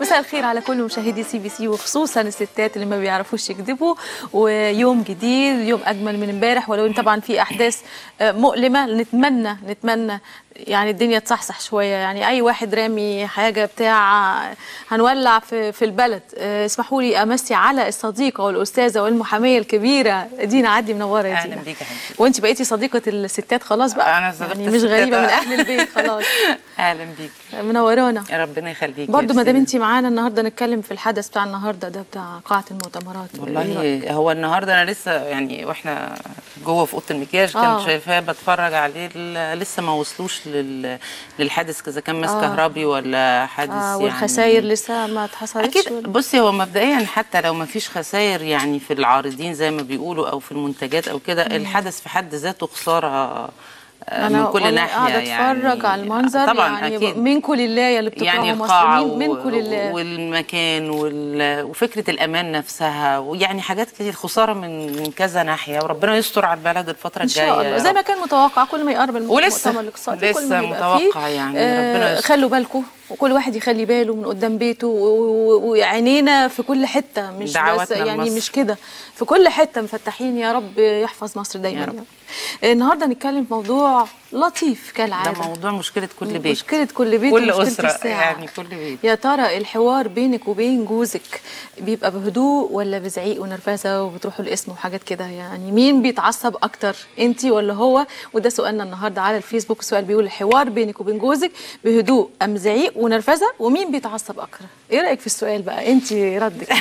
مساء الخير على كل مشاهدي سي بي سي وخصوصا الستات اللي ما بيعرفوش يكذبوا ويوم جديد يوم اجمل من امبارح ولو ان طبعا في احداث آه، مؤلمه نتمنى نتمنى يعني الدنيا تصحصح شويه يعني اي واحد رامي حاجه بتاع هنولع في في البلد آه، اسمحوا لي امسي على الصديقه والاستاذه والمحاميه الكبيره دينا عدي منوره يا اهلا دينا بيك يا حبيبتي وانت بقيتي صديقه الستات خلاص بقى أنا صديقة يعني مش الستات، غريبه من آه. اهل البيت خلاص اهلا بيك منورانا يا ربنا يخليك برضو ما دام انت معانا النهارده نتكلم في الحدث بتاع النهارده ده بتاع قاعه المؤتمرات إيه رأيك؟ والله هو النهارده انا لسه يعني واحنا جوه في اوضه المكياج آه. كنت شايفاه بتفرج عليه ال- لسه ما وصلوش لل... للحادث اذا كان ماس آه. كهربي ولا حادث آه يعني والخسائر لسه ما اتحصلتش اكيد ولا؟ بصي هو مبدئيا حتى لو ما فيش خسائر يعني في العارضين زي ما بيقولوا او في المنتجات او كده الحدث في حد ذاته خساره آه، انا من كل والله ناحيه قاعده يعني اتفرج على المنظر طبعا يعني اكيد منكم لله يا اللي بتكرهوا يعني مصر القاعة من- منكم لله والمكان وال... وفكرة الأمان نفسها ويعني حاجات كتير خسارة من من كذا ناحية وربنا يستر على البلد الفترة ان الجاية شاء الله يا زي رب. ما كان متوقع كل ما يقرب الم- ولسه- المؤتمر الاقتصادي كل لسه ما يبقى فيه متوقع يعني، ربنا يستر. خلوا بالكم وكل واحد يخلي باله من قدام بيته و- و- وعينينا في كل حته مش بس دعواتنا يعني لمصر. مش كده في كل حته مفتحين يا رب يحفظ مصر دايما يا يا رب. رب. النهارده نتكلم في موضوع لطيف ده كالعاده موضوع مشكلة كل بيت مشكله كل بيت كل ومشكلة أسرة الساعة. يعني كل بيت يا ترى الحوار بينك وبين جوزك بيبقى بهدوء ولا بزعيق ونرفزه وبتروحوا الاسم وحاجات كده يعني مين بيتعصب اكتر انتي ولا هو وده سؤالنا النهارده على الفيسبوك السؤال بيقول الحوار بينك وبين جوزك بهدوء ام زعيق ونرفزه ومين بيتعصب اكتر ايه رايك في السؤال بقى انتي ردك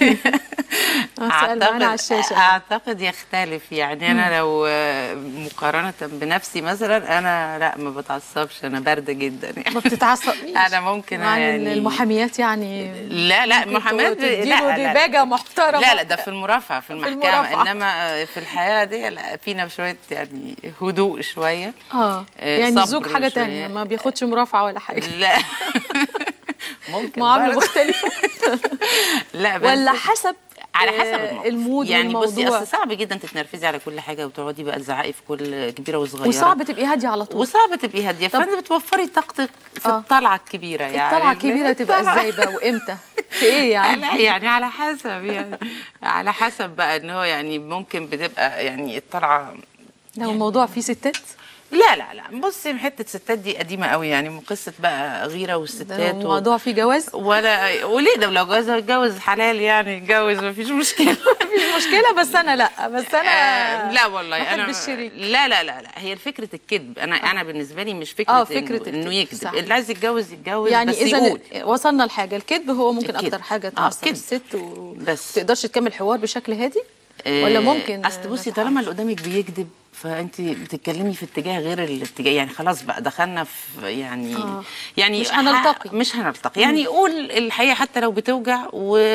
السؤال معانا على الشاشه أعتقد يختلف يعني أنا لو آه، مقارنة بنفسي مثلا أنا لا ما بتعصبش أنا باردة جدا ما يعني بتتعصبيش أنا ممكن يعني يعني المحاميات يعني لا لا ممكن محاماة تديله لا لا ديباجة محترمة لا لا ده في المرافعة في المحكمة المرافعة. إنما في الحياة دي لا فينا شوية يعني هدوء شوية اه آه، يعني صبر الزوج حاجه شوية. تانية ما بياخدش مرافعه ولا حاجه لا ممكن معامله برضه. مختلفه لا بس ولا حسب على آه، حسب الموقف. المود يعني بصي والموضوع اصل صعب جدا تتنرفزي على كل حاجه وتقعدي بقى تزعقي في كل كبيره وصغيره وصعب تبقي هاديه على طول وصعب تبقي هاديه طب- فانت بتوفري طاقتك في آه. الطلعه الكبيره يعني الطلعه الكبيره تبقى الطلعة- ازاي بقى وامتى في ايه يعني لا يعني على حسب يعني على حسب بقى ان هو يعني ممكن بتبقى يعني الطلعه لو الموضوع فيه ستات لا لا لا بصي حته ستات دي قديمه قوي يعني من قصه بقى غيره ده والستات و... الموضوع فيه جواز ولا وليه ده لو جوز يتجوز حلال يعني يتجوز مفيش مشكله مفيش مشكله بس انا لا بس انا آه، لا والله بحب انا الشريك. لا لا لا لا هي فكره الكذب انا انا بالنسبه لي مش فكره آه، إنه- فكرة انه الكذب، يكذب صح. اللي عايز يتجوز يتجوز يعني بس اذا يقول وصلنا لحاجه الكذب هو ممكن الكذب. اكتر حاجه آه، تعصب كذب. الست و بس. تقدرش تكمل حوار بشكل هادي آه، ولا ممكن اصل بصي طالما اللي قدامك بيكذب فانت بتتكلمي في اتجاه غير الاتجاه يعني خلاص بقى دخلنا في يعني آه. يعني مش هنلتقي. ح- مش هنلتقي يعني قول الحقيقه حتى لو بتوجع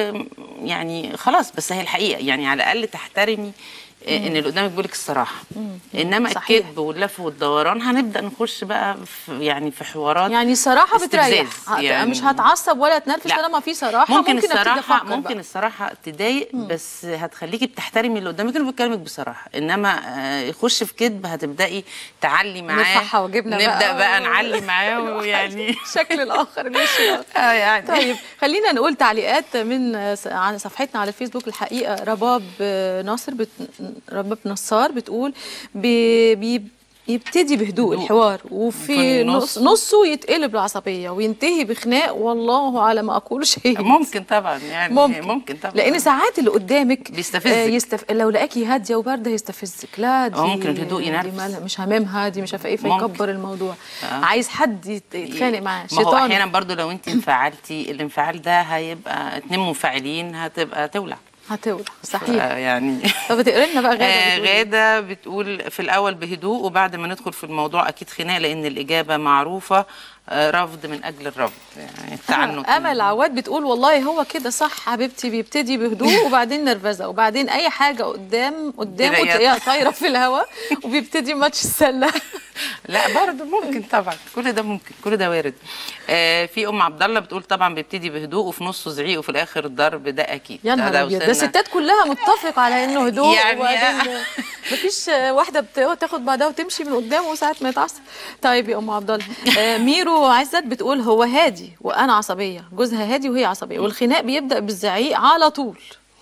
ويعني خلاص بس هي الحقيقه يعني على الاقل تحترمي آه، ان اللي قدامك بيقول لك الصراحه انما صحيح. الكذب واللف والدوران هنبدا نخش بقى في يعني في حوارات يعني الصراحه بتريح استفزاز هت- يعني. مش هتعصب ولا تنرفز لا. طالما في صراحه ممكن, ابتدي الصراحه أفكر ممكن بقى. الصراحه تضايق بس هتخليكي بتحترمي اللي قدامك اللي بيكلمك بصراحه انما آه، يخش في كذب هتبداي تعلي معاه نرفعها وجبنا نبدا بقى بقى, و- نعلي معاه ويعني شكل الاخر الوش الاخر اه يعني طيب خلينا نقول تعليقات من عن صفحتنا على الفيسبوك الحقيقه رباب ناصر بت... رباب نصار بتقول بي... بي... يبتدي بهدوء هدوء. الحوار وفي في نص النص. نصه يتقلب العصبيه وينتهي بخناق والله على ما اقول شيء ممكن طبعا يعني ممكن ممكن طبعا لان ساعات اللي قدامك بيستفزك. آه، يستف... لو لقاكي هاديه وبارده يستفزك لا دي أو ممكن الهدوء دي ينرفز. مالها- مش هاممها دي مش عارفه ايه ممكن. فيكبر الموضوع آه. عايز حد يت- يتخانق معاه ما هو شيطان احيانا برضو لو انت انفعلتي الانفعال ده هيبقى اتنين منفعلين هتبقى تولع هتولع صحيح آه، يعني طب تقري لنا بقى غاده آه، بتقول إيه؟ غادة بتقول في الأول بهدوء وبعد ما ندخل في الموضوع أكيد خناق لأن الإجابة معروفة آه، رفض من أجل الرفض يعني التعنت امل عواد بتقول والله هو كده صح حبيبتي بيبتدي بهدوء وبعدين نرفزه وبعدين اي حاجه قدام قدامه تلاقيها تلاقيها طايره في الهواء وبيبتدي ماتش السله لا برضه ممكن طبعا كل ده ممكن كل ده وارد آه في ام عبد الله بتقول طبعا بيبتدي بهدوء وفي نصه زعيق وفي الاخر الضرب ده اكيد يا نهار ده ابيض ده وصلنا- الستات كلها متفقه على انه هدوء يعني وبعدين مفيش آه، واحده بت- تاخد بعدها وتمشي من قدامه ساعه ما يتعصب طيب يا ام عبد الله آه، ميرو عزت بتقول هو هادي وانا عصبيه جوزها هادي وهي عصبيه والخناق بيبدا بالزعيق على طول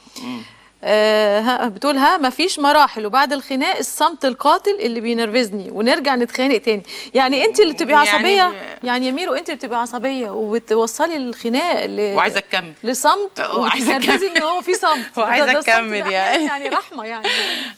آه ها- بتقول ها مفيش مراحل وبعد الخناق الصمت القاتل اللي بينرفزني ونرجع نتخانق تاني يعني انت اللي بتبقي يعني عصبيه ب- يعني يا ميرو انت اللي بتبقي عصبيه وبتوصلي الخناق ل... وعايزه اكمل لصمت وعايزة وبتنرفزي أكمل. ان هو في صمت وعايزة ده- ده الصمت أكمل ده يعني. يعني رحمه يعني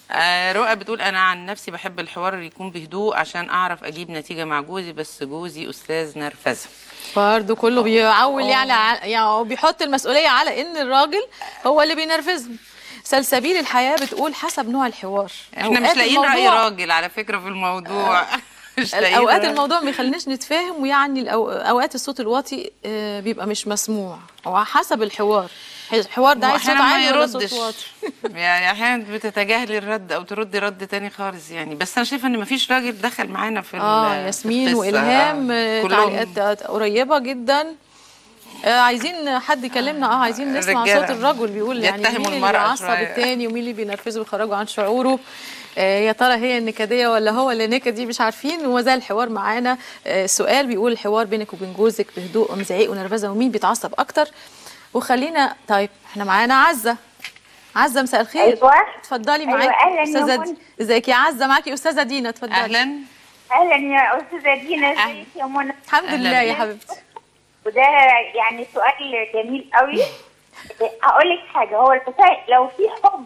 آه رؤى بتقول انا عن نفسي بحب الحوار يكون بهدوء عشان اعرف اجيب نتيجه مع جوزي بس جوزي استاذ نرفزه برضه كله بيعول يعني ع- يعني هو بيحط المسؤوليه على ان الراجل هو اللي بينرفزني سلسبيل الحياه بتقول حسب نوع الحوار احنا مش أوقات لاقيين راي الموضوع- راجل على فكره في الموضوع مش لاقيين اوقات رأي. الموضوع ما يخليناش نتفاهم ويعني الأو- اوقات الصوت الواطي آه، بيبقى مش مسموع هو حسب الحوار الحوار ده عايز صوت واحيانا ما عالي ولا صوت يردش واطي يعني احيانا بتتجاهلي الرد او تردي رد تاني خالص يعني بس انا شايفه ان مفيش راجل دخل معانا في ال- اه في ياسمين القصة. والهام آه، كلهم تعليقات قريبه جدا آه عايزين حد يكلمنا اه عايزين نسمع الرجالة صوت الرجل بيقول يعني يتهموا مين اللي المرأة بيعصب شوية. التاني ومين اللي بينرفزه ويخرجه عن شعوره آه يا ترى هي النكديه ولا هو اللي نكدي مش عارفين وما زال الحوار معانا آه سؤال بيقول الحوار بينك وبين جوزك بهدوء ومزعيق ونرفزه ومين بيتعصب اكتر وخلينا طيب احنا معانا عزه عزه مساء الخير أيوة. اتفضلي أيوة، معاكي أهلاً يا استاذه منى. دي- ازيك يا عزه معاكي استاذه دينا اتفضلي اهلا اهلا يا استاذه دينا أهلا. ازيك يا منى الحمد أهلاً لله يا بيك. حبيبتي وده يعني سؤال جميل قوي هقول لك حاجه هو التفاهم لو في حب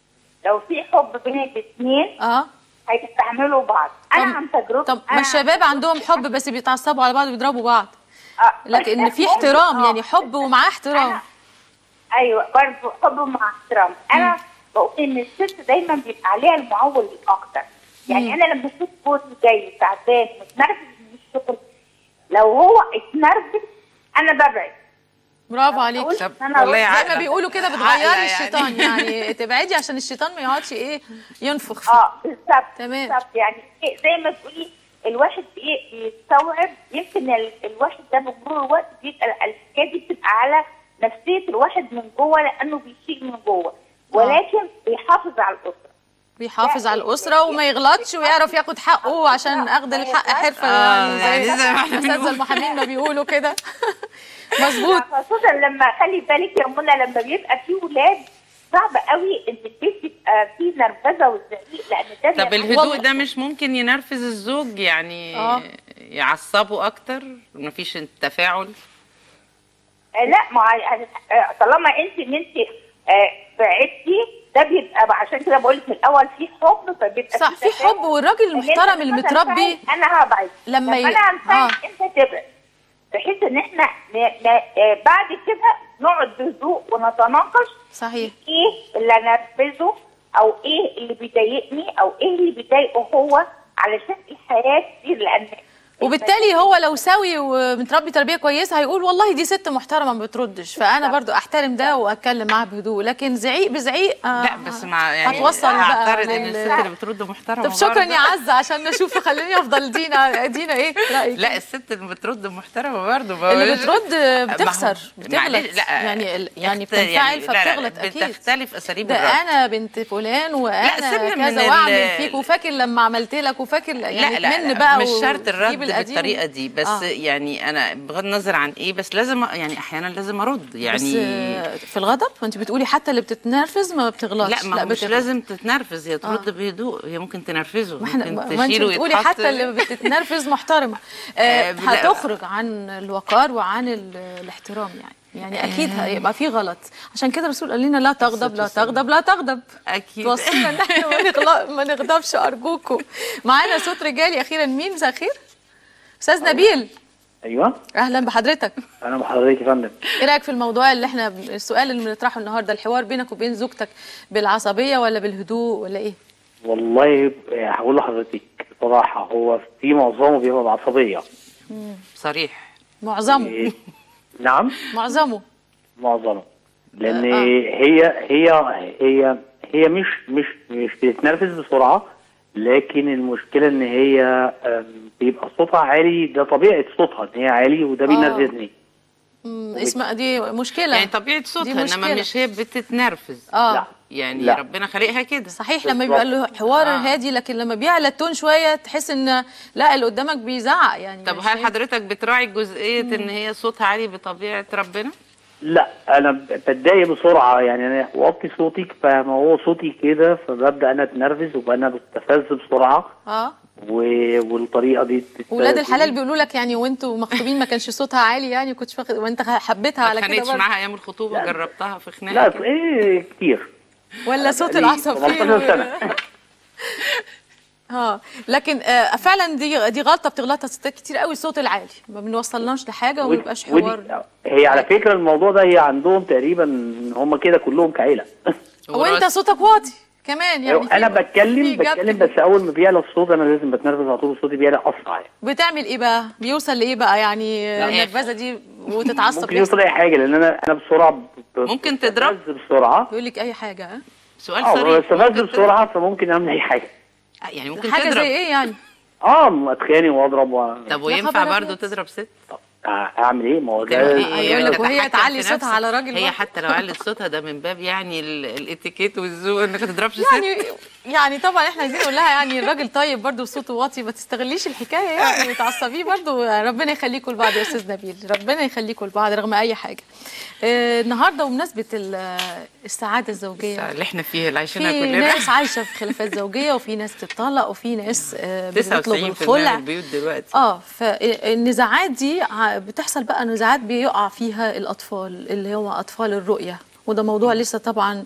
لو في حب بين الاثنين اه هيستحملوا بعض انا طب- عن تجربه طب ما الشباب عندهم حب بس بيتعصبوا على بعض وبيضربوا بعض آه، لكن بس في ممكن- احترام آه. يعني حب ومعاه احترام أنا- ايوه برضه حب مع احترام انا بقول ان الست دايما بيبقى عليها المعول الاكتر يعني انا لما اشوف جوزي جاي تعبان متنرفز من الشغل لو هو اتنرفز انا ببعد برافو عليك أقول طب إن أنا والله أرد. زي ما عقلة. بيقولوا كده عقلة بتغيري يعني. الشيطان يعني تبعدي عشان الشيطان ما يقعدش ايه ينفخ فيه اه بالظبط تمام. بالظبط يعني إيه زي ما تقولي الواحد ايه بيستوعب يمكن ال- الواحد ده بمرور الوقت بيبقى الحكايه دي بتبقى على نفسيه الواحد من جوه لانه بيشيل من جوه ولكن بيحافظ على الاسره بيحافظ لا، على الاسره وما يغلطش ويعرف ياخد حقه عشان اخذ الحق حرفه آه، يعني يعني زي ما احنا زي اساتذه بنقول. المحامين ما بيقولوا كده مظبوط خاصه لما خلي بالك يا منى لما بيبقى في ولاد صعب قوي ان البيت يبقى فيه نرفزه وزعيق لان ده طب بيبقى- الهدوء ده مش ممكن ينرفز الزوج يعني آه. يعصبه اكتر مفيش تفاعل آه، لا ما هي- آه، طالما انت ان انت آه، بعدتي ده بيبقى عشان كده بقول لك من الاول في حب فبيبقى صح في تفاهم. حب والراجل إن أنت المحترم اللي مثلاً متربي فاهم انا هبعد لما ي- طب انا هنفهم آه. انت تبعد بحيث ان احنا ن... ن... آه، بعد كده نقعد بهدوء ونتناقش صحيح ايه اللي انفذه او ايه اللي بيضايقني او ايه اللي بيضايقه هو علشان الحياه كتير لان وبالتالي هو لو سوي ومتربي تربيه كويسه هيقول والله دي ست محترمه ما بتردش فانا برضو احترم ده واتكلم معاها بهدوء لكن زعيق بزعيق آه، لا بس مع يعني هتوصل بقى اعترض ان لل- الست اللي بترد محترمه طب شكرا برضه. يا عزه عشان نشوف خليني افضل دينا دينا ايه رايك لا الست اللي بترد محترمه برضه اللي بقولش- بترد بتخسر ما هو- بتغلط معلش، لا يعني ال- يعني اخت- بتنفعل لا، لا، فبتغلط اكيد بتختلف اساليب ده الرد انا بنت فلان وانا سيبنا من كذا ال- واعمل فيك وفاكر لما عملت لك وفاكر يعني لا لا, تمن لا بقى مش شرط الرد وتجيب القديم. بالطريقه دي بس آه. آه. يعني انا بغض النظر عن ايه بس لازم أ- يعني احيانا لازم ارد يعني بس آه، في الغضب وانت بتقولي حتى اللي بتتنرفز ما بتغلطش لا ما هو مش بتغلط. لازم تتنرفز هي ترد بهدوء هي ممكن تنرفزه ما احنا ممكن ما انت تشيله بتقولي ويتحط- حتى اللي بتتنرفز محترمه آه آه، لا. هتخرج عن الوقار وعن ال- الاحترام يعني يعني اكيد هيبقى في غلط عشان كده الرسول قال لنا لا تغضب لا تغضب لا تغضب اكيد توصينا ان احنا ما نغلط ما نغضبش ارجوكم معانا صوت رجالي اخيرا مين مساء الخير استاذ نبيل ايوه اهلا بحضرتك انا بحضرتك يا فندم ايه رايك في الموضوع اللي احنا السؤال اللي بنطرحه النهارده الحوار بينك وبين زوجتك بالعصبيه ولا بالهدوء ولا ايه والله هقول لحضرتك بصراحه هو في معظمه بيبقى بعصبيه صريح معظمه إيه، نعم معظمه معظمه لان آه. هي هي هي هي مش مش مش بتتنرفز بسرعه لكن المشكله ان هي آم، بيبقى صوتها عالي ده طبيعه صوتها ان هي عالي وده آه. بينرفزني مم، اسمها دي مشكله يعني طبيعه صوتها انما مشكلة. مش هي بتتنرفز اه لا. يعني لا. ربنا خلقها كده صحيح لما بيبقى له حوار آه. هادي لكن لما بيعلى التون شويه تحس ان لا اللي قدامك بيزعق يعني طب مش هل هي- حضرتك بتراعي جزئيه ان هي صوتها عالي بطبيعه ربنا لا انا ب- بتضايق بسرعه يعني انا وطي صوتي فما هو صوتي كده فببدا انا اتنرفز وبقى انا بستفز بسرعه اه و... والطريقه دي ولاد الحلال بتستفزني. بيقولوا لك يعني وانتوا مخطوبين ما كانش صوتها عالي يعني كنتش واخد وانت حبيتها ما على كده اتخانقتش برضه معاها ايام الخطوبه لا. جربتها في خناقه لا كده؟ ايه كتير ولا صوت لي 18 العصافير سنه اه لكن آه فعلا دي دي غلطه بتغلطها ستات كتير قوي الصوت العالي ما بنوصلناش لحاجه وما بيبقاش ودي- حوار هي على فكره الموضوع ده هي عندهم تقريبا هم كده كلهم كعيله وانت وراثي. صوتك واطي كمان يعني في- انا في بتكلم جاب بتكلم كده. بس اول ما بيعلى الصوت انا لازم بتنرفز على طول صوتي بيعلى اسرع يعني بتعمل ايه بقى بيوصل لايه بقى يعني لا. النرفزه دي وتتعصب ممكن يوصل اي حاجه لان انا انا بسرعه ب- ب- ممكن تضرب؟ بستفز بسرعه يقول لك اي حاجه ها سؤال اه صريح بستفز ممكن تضرب؟ بسرعه فممكن اعمل اي حاجه آه، يعني ممكن حاجه زي تضرب ايه يعني اه اتخانق واضرب و... طب يا وينفع خبر برضه أبيض. تضرب ست؟ اعمل ايه ما هو تعمل ده إيه؟ هيقول لك وهي تتحكم تعلي في صوتها نفسك. على راجل هي برضه. حتى لو علت صوتها ده من باب يعني ال- الاتيكيت والذوق انك ما تضربش ست يعني يعني طبعا احنا عايزين نقول لها يعني الراجل طيب برضه وصوته واطي ما تستغليش الحكايه يعني وتعصبيه برضه ربنا يخليكم لبعض يا استاذ نبيل ربنا يخليكم لبعض رغم اي حاجه آه، النهارده بمناسبه ال- السعاده الزوجيه اللي احنا فيه اللي عايشينها في كلنا ناس عايشه في خلافات زوجيه وفي ناس تطلق وفي ناس آه، 99% بتطلب من الخلع البيوت دلوقتي اه فالنزاعات دي ع- بتحصل بقى نزاعات بيقع فيها الاطفال اللي هو اطفال الرؤيه وده موضوع لسه طبعا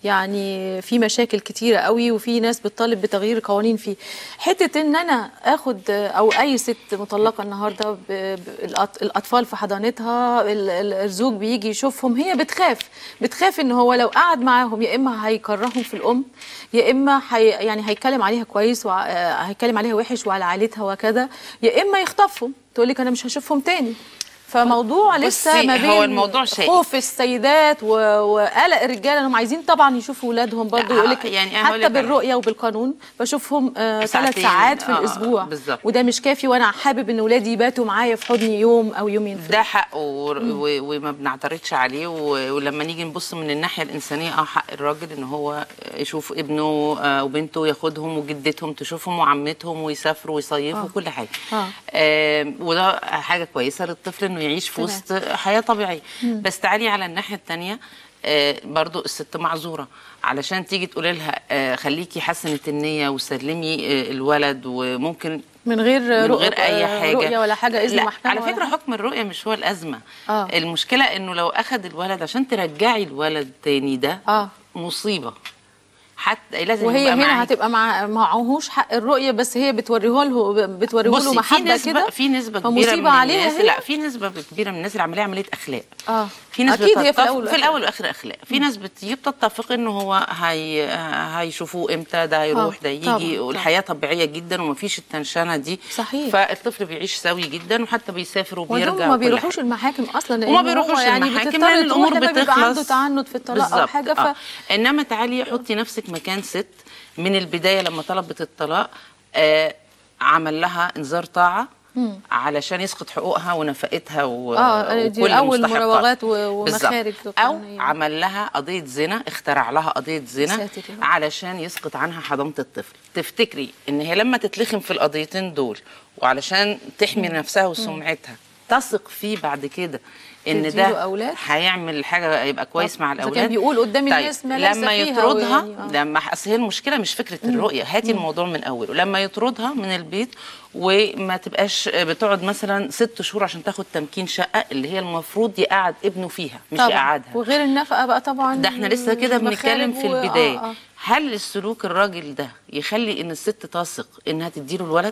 يعني في مشاكل كتيره قوي وفي ناس بتطالب بتغيير قوانين فيه حته ان انا اخد او اي ست مطلقه النهارده ب- ب- الأط- الاطفال في حضانتها ال- ال- الزوج بيجي يشوفهم هي بتخاف بتخاف ان هو لو قعد معاهم يا اما هيكرههم في الام يا اما هي يعني هيتكلم عليها كويس وهيتكلم عليها وحش وعلى عائلتها وكذا يا اما يخطفهم تقول لك انا مش هشوفهم تاني فموضوع لسه بصي، ما بين هو الموضوع شائك. خوف السيدات و- وقلق الرجاله انهم عايزين طبعا يشوفوا اولادهم برضه لا، يقول لك يعني أنا هقول حتى لك على- بالرؤيه وبالقانون بشوفهم آه ثلاث ساعتين، ساعات في آه، الاسبوع بالظبط. وده مش كافي وانا حابب ان اولادي يباتوا معايا في حضني يوم او يومين في ده حق و... و... وما بنعترضش عليه و... ولما نيجي نبص من الناحيه الانسانيه اه حق الراجل ان هو يشوف ابنه آه، وبنته ياخدهم وجدتهم تشوفهم وعمتهم ويسافروا ويصيفوا آه. كل حاجه آه. آه وده حاجه كويسه للطفل انه يعيش في تمام. وسط حياه طبيعيه بس تعالي على الناحيه الثانيه آه برضو الست معذوره علشان تيجي تقولي لها آه خليكي حسنه النيه وسلمي آه الولد وممكن من غير من رؤ- غير اي آه، حاجه رؤيه ولا حاجه اذن لا محكمه على ولا فكره حاجة. حكم الرؤيه مش هو الازمه آه. المشكله انه لو اخذ الولد عشان ترجعي الولد تاني ده اه مصيبه حتى لازم وهي يبقى هنا معاكي. هتبقى مع معهوش حق الرؤيه بس هي بتوريه له بتوريه له بصي في محبه نسبة كده في نسبة كبيرة فمصيبه من عليها الناس هي لا في نسبة كبيرة من الناس اللي عملية عملية أخلاق اه في ناس اكيد هي في بتتفق- الاول في والآخر. الاول والاخر اخلاق في ناس بتيجي بتتفق ان هو هي هيشوفوه امتى ده هيروح آه، ده يجي طبعاً، والحياه طبيعيه جدا ومفيش التنشنه دي صحيح. فالطفل بيعيش سوي جدا وحتى بيسافر وبيرجع ودول ما وكل بيروحوش حاجة. المحاكم اصلا وما لأن هو بيروحوش يعني المحاكم بتضطر لان تروح الامور لما بتخلص بيبقى عنده تعنت في الطلاق او بالظبط، حاجه ف آه. انما تعالي حطي نفسك مكان ست من البدايه لما طلبت الطلاق آه عمل لها انذار طاعه علشان يسقط حقوقها ونفقتها و... آه، دي وكل أول المستحقات. مراوغات و- بالظبط. ومخارج او قانونية. عمل لها قضيه زنا اخترع لها قضيه زنا ساتر يا رب. علشان يسقط عنها حضانه الطفل تفتكري ان هي لما تتلخم في القضيتين دول وعلشان تحمي نفسها وسمعتها تثق فيه بعد كده ان تديله ده أولاد؟ هيعمل حاجه يبقى كويس طب مع إذا الاولاد كان بيقول قدام طيب الناس ما ليس لما فيها يطردها ويعني- آه. لما اصل هي المشكله مش فكره الرؤيه هاتي الموضوع من اوله لما يطردها من البيت وما تبقاش بتقعد مثلا ست شهور عشان تاخد تمكين شقه اللي هي المفروض يقعد ابنه فيها مش طبعا يقعدها وغير النفقه بقى طبعا ده احنا لسه كده بنتكلم مخارج في و- آه، البدايه آه. هل السلوك الراجل ده يخلي ان الست تثق انها تديله الولد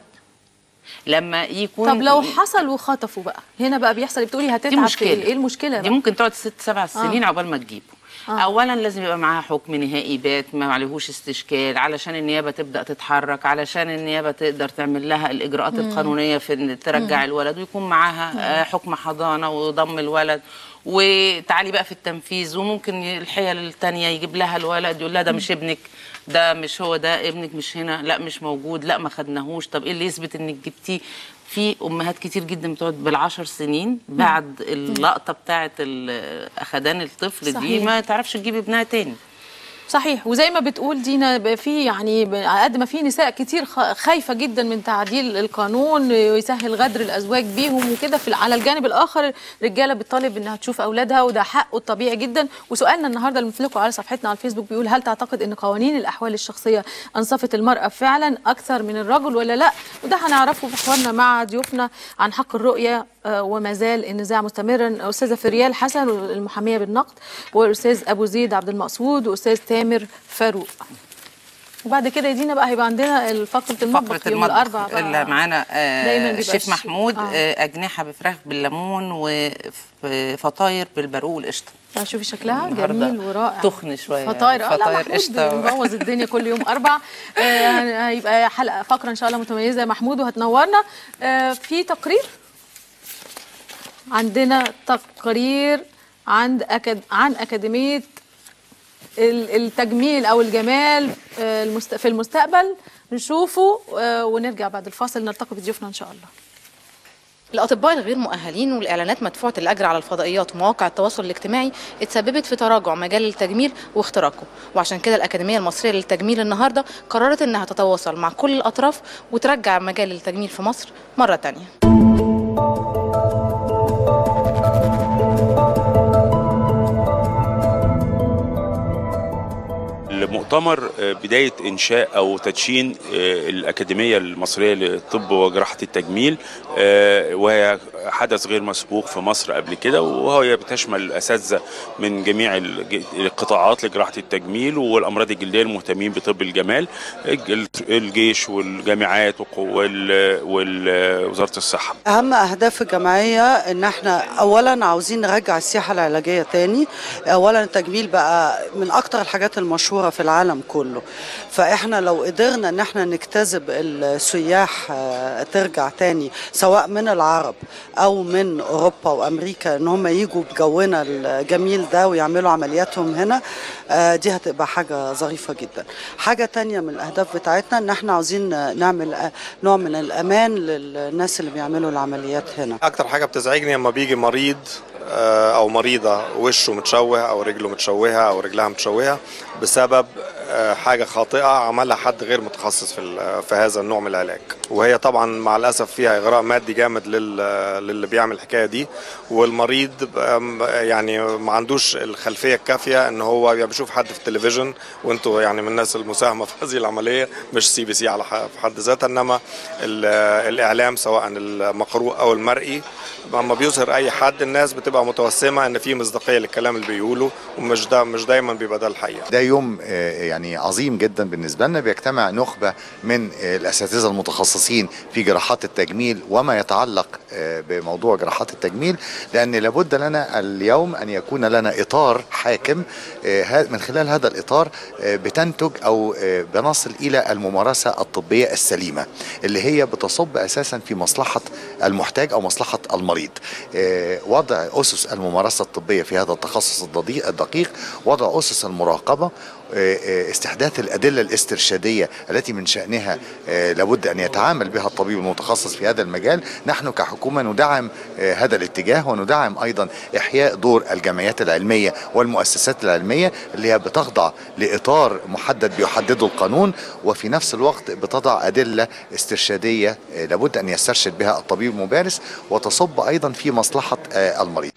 لما يكون طب لو حصل وخطفوا بقى هنا بقى بيحصل بتقولي دي هتتعب في مشكله ايه إيه المشكله دي بقى ممكن تقعد ست سبع سنين آه. عقبال ما تجيبه آه. اولا لازم يبقى معاها حكم نهائي بات ما عليهوش استشكال علشان النيابه تبدا تتحرك علشان النيابه تقدر تعمل لها الاجراءات القانونيه في ان ترجع الولد ويكون معاها آه حكم حضانه وضم الولد وتعالي بقى في التنفيذ وممكن الحيل التانية يجيب لها الولد يقول لها ده مش ابنك ده مش هو ده ابنك مش هنا لا مش موجود لا ما خدناهوش طب ايه اللي يثبت انك جبتيه في امهات كتير جدا بتقعد بالعشر سنين بعد اللقطه بتاعه ال- اخدان الطفل صحيح. دي ما تعرفش تجيب ابنها تاني صحيح وزي ما بتقول دينا ب- في يعني ب- على قد ما في نساء كتير خ- خايفه جدا من تعديل القانون ويسهل غدر الازواج بيهم وكده في على الجانب الاخر الرجاله بتطالب انها تشوف اولادها وده حقه الطبيعي جدا وسؤالنا النهارده اللي بنطلقه على صفحتنا على الفيسبوك بيقول هل تعتقد ان قوانين الاحوال الشخصيه انصفت المراه فعلا اكثر من الرجل ولا لا وده هنعرفه في حوارنا مع ضيوفنا عن حق الرؤيه آه، وما زال النزاع مستمرا استاذه فريال حسن المحاميه بالنقد والاستاذ ابو زيد عبد المقصود واستاذ تامر فاروق وبعد كده يدينا بقى هيبقى عندنا فقره المطبخ فقره يوم المطبخ الاربعاء بقى. اللي معانا دايماً آه بيبقى شيف الش- محمود آه. آه. اجنحه بفراخ بالليمون وفطاير بالبرقوق والقشطه شوفي شكلها النهاردة جميل ورائع تخن شوية. فطاير اه لا فطاير محمود قشطة. مبوظ الدنيا كل يوم اربع آه هيبقى حلقه فقره ان شاء الله متميزه يا محمود وهتنورنا آه في تقرير عندنا تقرير عند أكاد عن اكاديميه ال- التجميل او الجمال آه، المست- في المستقبل نشوفه آه، ونرجع بعد الفاصل نلتقي بضيوفنا ان شاء الله الأطباء الغير مؤهلين والإعلانات مدفوعة الأجر على الفضائيات ومواقع التواصل الاجتماعي اتسببت في تراجع مجال التجميل واختراقه وعشان كده الأكاديمية المصرية للتجميل النهاردة قررت إنها تتواصل مع كل الأطراف وترجع مجال التجميل في مصر مرة تانية المؤتمر آه، بداية إنشاء أو تدشين آه، الأكاديمية المصرية للطب وجراحة التجميل آه، وهي حدث غير مسبوق في مصر قبل كده وهي بتشمل أساتذة من جميع الج- القطاعات لجراحة التجميل والأمراض الجلدية المهتمين بطب الجمال الج- الجيش والجامعات ووزارة الصحة أهم أهداف الجمعية إن إحنا أولا عاوزين نرجع السياحة العلاجية تاني أولا التجميل بقى من أكتر الحاجات المشهورة في العالم كله فإحنا لو قدرنا إن إحنا نجتذب السياح آه، ترجع تاني سواء من العرب أو من أوروبا وأمريكا إن هم يجوا بجونا الجميل ده ويعملوا عملياتهم هنا آه، دي هتبقى حاجة ظريفة جدا حاجة تانية من الأهداف بتاعتنا إن إحنا عاوزين نعمل آه، نوع من الأمان للناس اللي بيعملوا العمليات هنا اكتر حاجه بتزعجني لما بيجي مريض آه، او مريضه وشه متشوه او رجله متشوهه او رجلها متشوهه بسبب آه، حاجه خاطئه عملها حد غير متخصص في ال- في هذا النوع من العلاج وهي طبعا مع الاسف فيها اغراء مادي جامد لل- للي بيعمل الحكايه دي والمريض آم، يعني ما عندوش الخلفيه الكافيه ان هو يعني بيشوف حد في التلفزيون وانتوا يعني من الناس المساهمه في هذه العمليه مش سي بي سي على ح- في حد ذاتها انما ال- الاعلام سواء المقروء او المرئي لما بيظهر اي حد الناس بتبقى متوسمه ان في مصداقيه للكلام اللي بيقوله ومش ده مش دايما بيبقى ده الحقيقه ده يوم آه، يعني عظيم جدا بالنسبة لنا بيجتمع نخبة من آه، الأساتذة المتخصصين في جراحات التجميل وما يتعلق آه، بموضوع جراحات التجميل لأن لابد لنا اليوم أن يكون لنا إطار حاكم آه، ها- من خلال هذا الإطار آه، بتنتج أو آه، بنصل إلى الممارسة الطبية السليمة اللي هي بتصب أساسا في مصلحة المحتاج أو مصلحة المريض آه، وضع أسس الممارسة الطبية في هذا التخصص الدقيق الدقيق وضع أسس المراقبة آه، آه، استحداث الأدلة الاسترشادية التي من شأنها آه، لابد أن يتعامل بها الطبيب المتخصص في هذا المجال نحن كحكومة ندعم آه، هذا الاتجاه وندعم أيضا إحياء دور الجمعيات العلمية والمؤسسات العلمية اللي هي بتخضع لإطار محدد بيحدده القانون وفي نفس الوقت بتضع أدلة استرشادية آه، لابد أن يسترشد بها الطبيب الممارس وتصب أيضا في مصلحة آه، المريض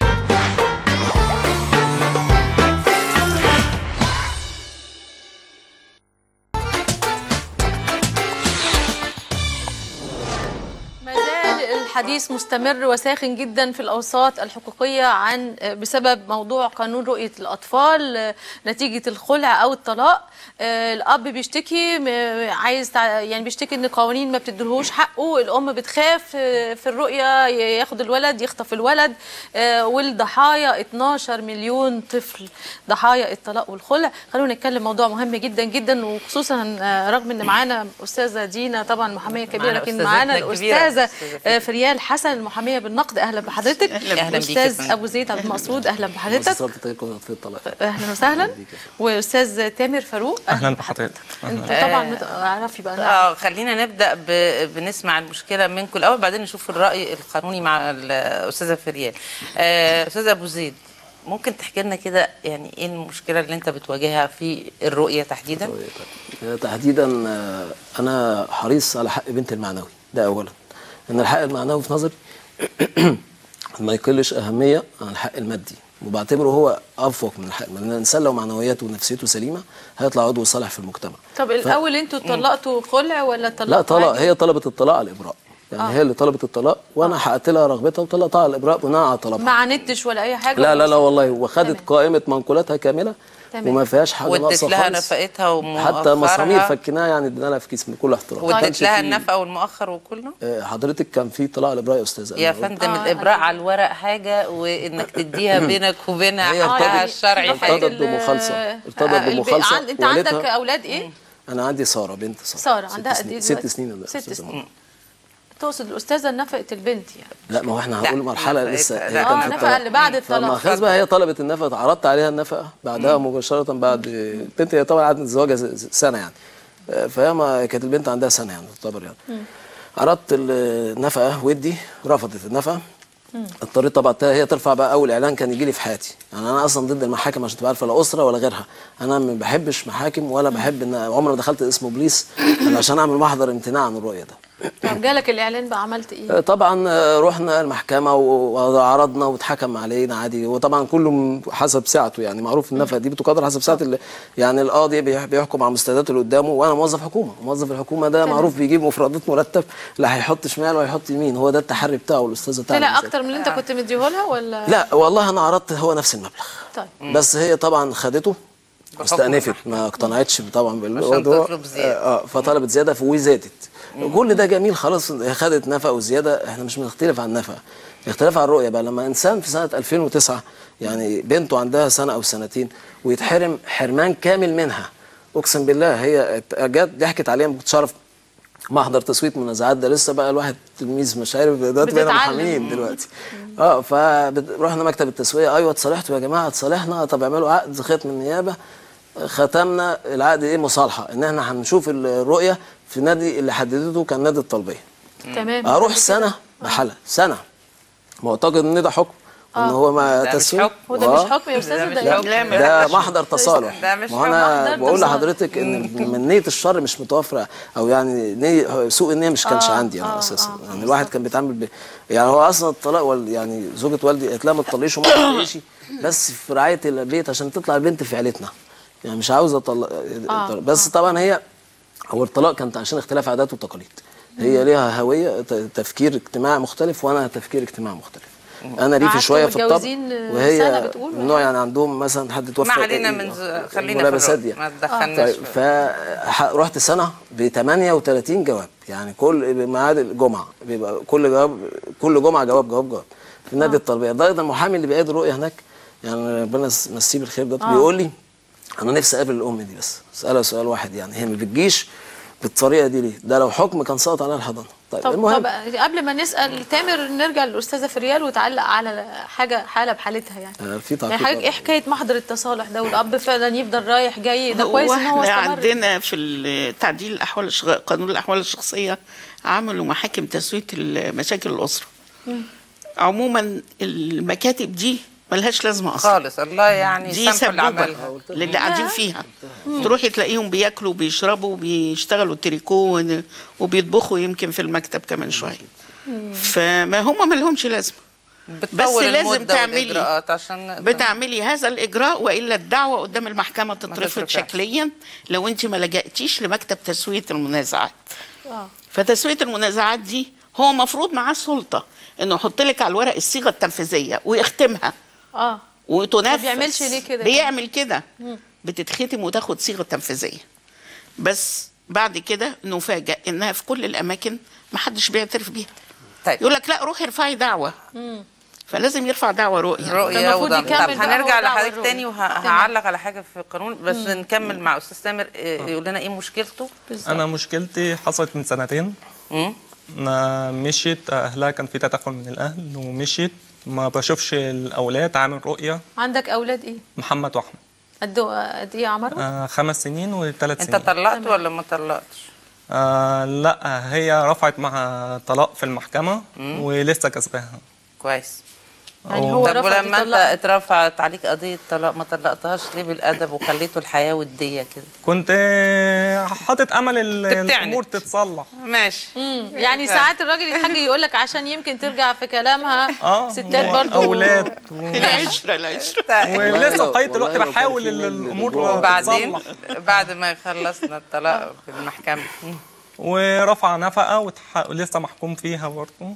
ما زال الحديث مستمر وساخن جدا في الاوساط الحقوقيه عن بسبب موضوع قانون رؤيه الاطفال نتيجه الخلع او الطلاق آه، الاب بيشتكي م- عايز تع- يعني بيشتكي ان القوانين ما بتديلهوش حقه الام بتخاف آه، في الرؤيه ي- ياخد الولد يخطف الولد آه، والضحايا 12 مليون طفل ضحايا الطلاق والخلع خلونا نتكلم موضوع مهم جدا جدا وخصوصا آه، رغم ان معانا استاذه دينا طبعا محاميه كبيره معانا لكن أستاذتنا معانا الكبيرة، الاستاذه أستاذة آه، فريال فريال حسن المحاميه بالنقد اهلا بحضرتك أهلا بيك يا استاذ فندم. ابو زيد عبد المقصود اهلا بحضرتك مؤسسات التكوين في الطلاق اهلا وسهلا واستاذ تامر فاروق اهلا بحضرتك انتوا طبعا مت- عارفي بقى اه خلينا نبدا ب... بنسمع المشكله منكم الاول بعدين نشوف الراي القانوني مع الاستاذه فريال آه، استاذ ابو زيد ممكن تحكي لنا كده يعني ايه المشكله اللي انت بتواجهها في الرؤيه تحديدا آه، تحديدا آه، انا حريص على حق بنتي المعنوي ده اولا ان الحق المعنوي في نظري ما يقلش اهميه عن الحق المادي وبعتبره هو افوق من الحق لان الانسان لو معنوياته ونفسيته سليمه هيطلع عضو صالح في المجتمع طب الاول انتوا اتطلقتوا خلع ولا اتطلقتوا لا طلاق عادي؟ هي طلبت الطلاق على الابراء يعني آه. هي اللي طلبت الطلاق وانا حققت لها رغبتها وطلقتها على الابراء بناء على طلبها ما عاندتش ولا اي حاجه لا لا لا ولا- والله وخدت قائمه منقولاتها كامله تمام. وما فيهاش حاجه واديت ناقصه لها خالص نفقتها ومؤخرها حتى مسامير فكناها يعني ادينا لها في كيس بكل احترام ما واديت كانش لها في- النفقه والمؤخر وكله آه، حضرتك كان في طلاق الابراء يا استاذه يا أنا قلت. فندم الابراء على الورق حاجه وانك تديها بينك وبينها هي حقها ارتضت- الشرعي ارتضت حاجه بمخالصه ارتضت آه، الب- بمخالصه عن- انت عندك والدتها- اولاد ايه؟ انا عندي ساره بنت ساره ساره ست عندها قد سنين- ايه ست دلوقتي؟ سنين ولا ست أستاذة سنين مريم. تقصد الاستاذه نفقه البنت يعني لا ما هو احنا لا، هنقول مرحله نفقة- لسه لا، هي اه كانت في النفقه الطلاق. اللي بعد فلما الطلاق خلاص هي طلبت النفقه عرضت عليها النفقه بعدها مباشره بعد البنت هي طبعا قعدت زواجها ز- ز- سنه يعني آه، فهي ما كانت البنت عندها سنه يعني تعتبر يعني عرضت النفقه ودي رفضت النفقه اضطريت طبعا هي ترفع بقى اول اعلان كان يجي لي في حياتي يعني انا اصلا ضد المحاكم عشان تبقى عارفه لا اسره ولا غيرها انا ما بحبش محاكم ولا بحب ان عمري ما دخلت اسم بوليس إلا عشان اعمل محضر امتناع عن الرؤيه ده طب جالك الاعلان بقى عملت ايه؟ طبعا آه، رحنا المحكمة و- وعرضنا واتحكم علينا عادي وطبعا كله م- حسب ساعته يعني معروف النفقة دي بتقدر حسب ساعة ال- يعني القاضي بيح- بيحكم على المستندات اللي قدامه وانا موظف حكومة موظف الحكومة ده معروف بيجيب مفردات مرتب لا هيحط شمال ولا هيحط يمين هو ده التحري بتاعه الاستاذة بتاعنا طلع اكتر من اللي انت كنت مديهولها ولا لا والله انا عرضت هو نفس المبلغ طيب بس هي طبعا خدته واستأنفت ما اقتنعتش طبعا بالموضوع تطلب زيادة. اه فطلبت زياده وزادت كل ده جميل خلاص هي خدت نفقه وزياده احنا مش بنختلف عن النفقه الاختلاف عن الرؤيه بقى لما انسان في سنه 2009 يعني بنته عندها سنه او سنتين ويتحرم حرمان كامل منها اقسم بالله هي جت ضحكت عليها ما كنتش اعرف محضر تصويت منازعات ده لسه بقى الواحد تلميذ مش عارف دلوقتي بقينا بتتعلم. محامين دلوقتي اه فرحنا مكتب التسويه ايوه اتصالحتوا يا جماعه اتصالحنا طب اعملوا عقد ختم النيابه ختمنا العقد ايه مصالحه ان احنا هنشوف الرؤيه في النادي اللي حددته كان نادي الطلبيه تمام اروح سنه بحالها سنه معتقد ان ده حكم ان هو ما ده مش تسويه حكم. هو ده مش حكم يا استاذه مش ده حكم. لا، ما ده مش- محضر تصالح ده مش ما هو انا محضر بقول تصالح. لحضرتك ان من نيه الشر مش متوفره او يعني نية سوء النيه مش كانش آه، عندي انا آه، اساسا آه، يعني الواحد كان بيتعامل ب... يعني هو اصلا الطلاق وال... يعني زوجة والدي قالت لها ما تطلقيش وما تطلقيش بس في رعايه البيت عشان تطلع البنت في عيلتنا يعني مش عاوزه اطلق آه، بس طبعا هي هو الطلاق كان عشان اختلاف عادات وتقاليد هي ليها هويه ت- تفكير اجتماعي مختلف وانا تفكير اجتماعي مختلف انا ريفي قعدتوا شويه في الطبع متجوزين سنة وهي بتقول ولا؟ من نوع يعني عندهم مثلا حد توفى ما علينا إيه، من ز- خلينا في الملابسات الرؤية. دي ما تدخلناش طيب في- فرحت سنه ب 38 جواب يعني كل ميعاد الجمعه بيبقى كل جواب كل جمعه جواب جواب جواب في نادي التربيه ده ده المحامي اللي بيقاد الرؤيه هناك يعني ربنا يس- يمسيه بالخير ده بيقول لي انا نفسي اقابل الام دي بس اسالها سؤال واحد يعني هي ما بتجيش بالطريقه دي ليه؟ ده لو حكم كان سقط عليها الحضانه طيب طب المهم طب قبل ما نسال تامر نرجع للاستاذه فريال وتعلق على حاجه حاله بحالتها يعني آه، في يعني تعقيب حضرتك ايه حكايه محضر التصالح ده والاب فعلا يفضل رايح جاي ده كويس ان هو احنا استمر عندنا في ال- تعديل الاحوال الشخ... قانون الاحوال الشخصيه عملوا محاكم تسويه مشاكل الاسره عموما المكاتب دي ملهاش لازمه اصلا خالص الله يعني دي سامحوا اللي سبوبه عملها للي قاعدين فيها تروحي تلاقيهم بياكلوا بيشربوا بيشتغلوا تريكو ون- وبيطبخوا يمكن في المكتب كمان شويه فما هم ما لهمش لازمه بتطول لازم المدة تعملي- والإجراءات عشان بتعملي هذا الاجراء والا الدعوه قدام المحكمه تترفض تترفعش. شكليا لو انت ما لجأتيش لمكتب تسويه المنازعات اه فتسويه المنازعات دي هو مفروض معاه السلطه انه يحط لك على الورق الصيغه التنفيذيه ويختمها اه وتنفذ ما بيعملش ليه كده؟ بيعمل كده بتتختم وتاخد صيغه تنفيذيه بس بعد كده نفاجئ انها في كل الاماكن ما حدش بيعترف بيها طيب يقول لك لا روحي ارفعي دعوه فلازم يرفع دعوه رؤيه رؤية المفروض وضم طب يكمل بقى هنرجع هو دعوة لحضرتك الرؤية. تاني وهعلق على حاجة في القانون بس نكمل مع أستاذ تامر آه، يقول لنا إيه مشكلته انا مشكلتي حصلت من سنتين مم. ما مشيت اهلها كان في تدخل من الاهل ومشيت ما بشوفش الاولاد عامل رؤيه عندك اولاد ايه محمد واحمد قد قد ايه عمرهم آه خمس سنين وثلاث انت سنين طلقت ولا ما طلقتش آه لا هي رفعت مع طلاق في المحكمه مم. ولسه كسباها كويس يعني هو طب رفض ولما انت يطلقها. اترفعت عليك قضيه طلاق ما طلقتهاش ليه بالادب وخليته الحياه وديه كده كنت آه، حاطط امل ال- تبتعند. الامور تتصلح ماشي مم. يعني ساعات الراجل يتحجج يقول لك عشان يمكن ترجع في كلامها اه ستات برضو اولاد العشره العشره ولسه لغايه دلوقتي بحاول ال- الامور وبعدين تتصلح بعد ما خلصنا الطلاق في المحكمه ورفع نفقه وتح... ولسه محكوم فيها برضه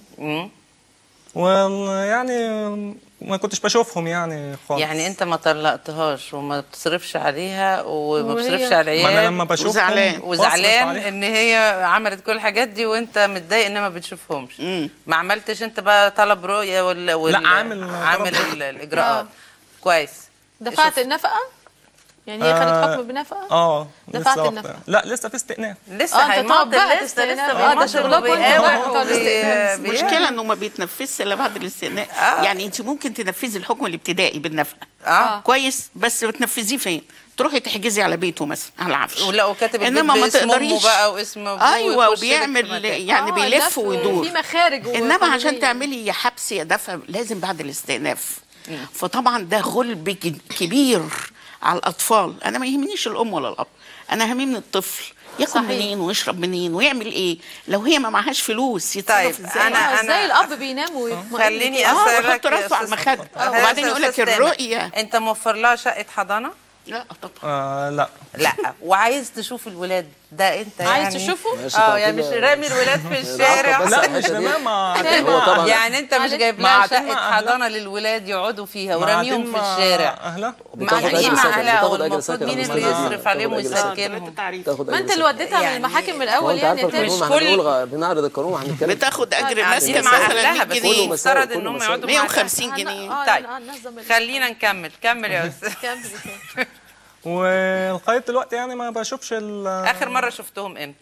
ويعني ما كنتش بشوفهم يعني خالص يعني انت ما طلقتهاش وما بتصرفش عليها وما وهي- بتصرفش على العيال ما أنا لما بشوفهم وزعلان بصرف وزعلان عليها. ان هي عملت كل الحاجات دي وانت متضايق انها ما بتشوفهمش ما عملتش انت بقى طلب رؤيه ولا ولا لا، عامل عامل طلب- ال- الاجراءات آه. كويس دفعت النفقه يعني هي خدت آه، حكم بنفقه اه دفعت لسه النفقة. واخدة. لا لسه في استئناف لسه آه، أنت هيماطل طب بقى لسه تستئناف. لسه آه، ده بيماطل شغلكم انتوا وبيقاوم بقى بتوع وبي- الاستئناف. بي- المشكله انه ما بيتنفذش الا بعد الاستئناف يعني انت ممكن تنفذي الحكم الابتدائي بالنفقه اه كويس بس بتنفذيه فين تروحي تحجزي على بيته مثلا على العفش ولا وكاتب البيت انما ما باسم أمه تقدريش بقى واسم أبوه ايوه ويخش لك في وبيعمل مكان. يعني آه، بيلف اللف ويدور في مخارج انما عشان وقانونية. تعملي يا حبس يا دفع لازم بعد الاستئناف فطبعا ده غلب ك- كبير على الاطفال انا ما يهمنيش الام ولا الاب انا هممني الطفل ياكل صحيح. منين ويشرب منين ويعمل ايه لو هي ما معهاش فلوس يتصرف طيب، ازاي أنا- آه، أنا- ازاي الاب بينام ويطمئن خليني كده؟ اه اسالك ويحط يا راسه على أستاذ- المخده آه، وبعدين يا يقول لك أستاذ تامر، الرؤيه انت موفر لها شقه حضانه لا طبعا آه لا لا وعايز تشوف الولاد ده انت عايز يعني تشوفه؟ ماشي، اه طب يعني مش كده- رامي الولاد في الشارع لا مش تمام ما هو طبعا يعني انت مش معلش. جايب مع لها عادين شقه مع أهلها. حضانه للولاد يقعدوا فيها مع وراميهم عادين في مع الشارع اهلها مع بتاخد ايه أجر مع سكن، اهلها بتاخد أجر والمفروض سكن مين بس اللي لازم يصرف عليهم تاخد أجر سكن. ويسكنهم تاخد ما أجر انت اللي سكن. وديتها من يعني- المحاكم من ما هو الاول انت يعني عارفه يا القانون تامر. احنا بنقول بنعرض القانون وهنتكلم بتاخد اجر قاعدين مسكن مع مثلا اهلها 100 بس جنيه هي مفترض انهم يقعدوا مية مع وخمسين هن- جنيه اه طيب. لا، ننظم ال- خلينا نكمل كمل يا استاذ كمل كده. ولغايه دلوقتي يعني ما بشوفش ال اخر مره شفتهم امتى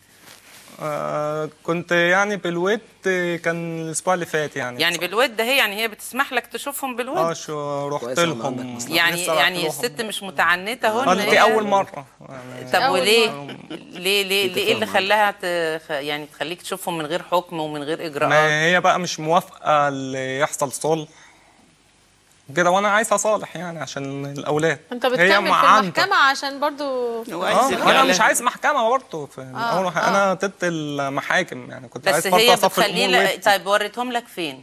آه كنت يعني بالود كان الاسبوع اللي فات يعني يعني بالود ده هي يعني هي بتسمح لك تشوفهم اه بالود شو رحت كويس يا عم، عندك لهم مصلحة. يعني لسه رايح يعني لهم. الست مش متعنته اه هون دي اول مره يعني طب أول وليه مرة. ليه ليه ليه ايه اللي خلاها تخ... يعني تخليك تشوفهم من غير حكم ومن غير اجراءات ما هي بقى مش موافقه اللي يحصل صلح كده وانا عايز اصالح يعني عشان الاولاد انت هي بتكمل في معاندة. المحكمه عشان برضو هو اه عايز انا يرجع مش لها. عايز محكمه برضه في آه، اول آه. انا ضد المحاكم يعني كنت عايز بس برضه هي اصفي بتخليه الامور لا... ودي. طيب وريتهم لك فين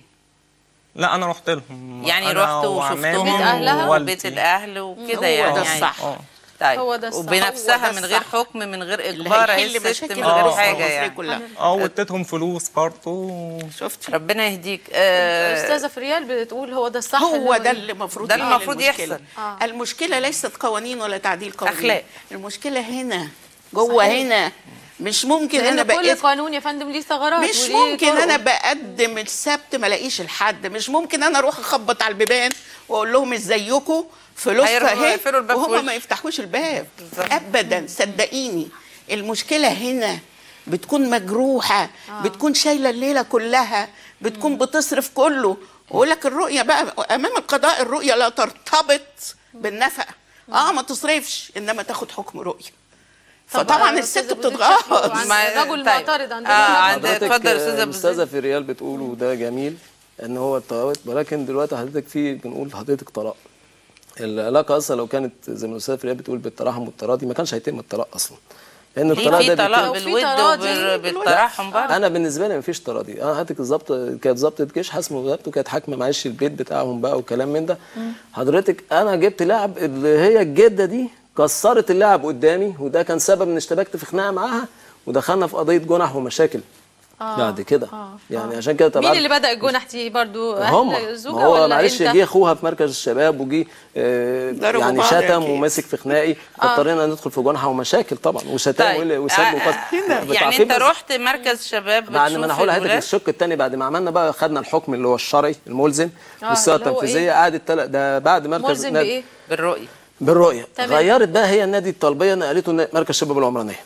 لا انا رحت لهم يعني أنا رحت وعمامي وشفتهم بيت أهلها؟ ووالدي. وبيت الاهل وكده هو يعني ده يعني- الصح. اه طيب هو ده الصح. وبنفسها هو ده من غير الصح. حكم من غير اللي اجبار هي هيحل الست مشاكل من غير الأسرة حاجه المصرية يعني كلها اه واديتهم فلوس برضه شفتي ربنا يهديك آه استاذه فريال بتقول هو ده الصح هو اللي ده إيه؟ اللي المفروض ده اللي يحل المفروض المشكلة. يحصل. آه. المشكله ليست قوانين ولا تعديل قوانين أخلاق. المشكله هنا جوه صحيح. هنا مش ممكن لان انا كل بقيت قانون يا فندم ليه ثغرات مش وليه ممكن طرق. انا بقدم السبت ما الاقيش الحد مش ممكن انا اروح اخبط على البيبان واقول لهم ازيكم فلوس هيرفعوا- اهي يقفلوا الباب في وهم ما وشي. يفتحوش الباب ابدا صدقيني المشكله هنا بتكون مجروحه بتكون شايله الليله كلها بتكون بتصرف كله واقول لك الرؤيه بقى امام القضاء الرؤيه لا ترتبط بالنفقه اه ما تصرفش انما تاخد حكم رؤيه فطبعا آه، الست أستاذة بوزيت بتتغاظ شكله عن ما- الرجل طيب. معترض عندنا آه، رجل عند- حضرتك اتفضل يا أستاذة آه، أبو الاستاذه في ريال بتقول وده جميل ان هو التوابت ولكن دلوقتي حضرتك في بنقول لحضرتك طلاق العلاقه اصلا لو كانت زي ما الاستاذه في ريال بتقول بالتراحم والتراضي ما كانش هيتم الطلاق اصلا لان ليه الطلاق في ده طلاق بيتم- لو في بالود تراضي، وبالتراحم برضه انا بالنسبه لي مفيش تراضي انا حضرتك الظابط كانت ظابطه جيش حسم وغيرته كانت حاكمه معيش البيت بتاعهم بقى وكلام من ده حضرتك انا جبت لاعب اللي هي الجده دي كسرت اللاعب قدامي وده كان سبب ان اشتبكت في خناقه معاها ودخلنا في قضيه جنح ومشاكل آه. بعد كده آه. يعني عشان كده مين طبعا اللي بدا الجنح دي برضو هم اهل زوجها ما هو ولا معلش انت جه اخوها في مركز الشباب وجي آه ضربوا يعني بعض شتم أكيد. وماسك في خناقي فاضطرينا ندخل في جنحه ومشاكل طبعا وشتام طيب وسب آه، وقصد يعني انت رحت مركز شباب بعد بتشوف ما انا هقول لحضرتك الولاد؟ الشق الثاني بعد ما عملنا بقى خدنا الحكم اللي هو الشرعي الملزم آه، والصيغه اللي هو التنفيذيه إيه؟ قعدت تل... ده بعد مركز ملزم نادي- بايه؟ بالرؤيه بالرؤيه تمام. غيرت بقى هي النادي الطلبيه نقلته نا- مركز شباب العمرانيه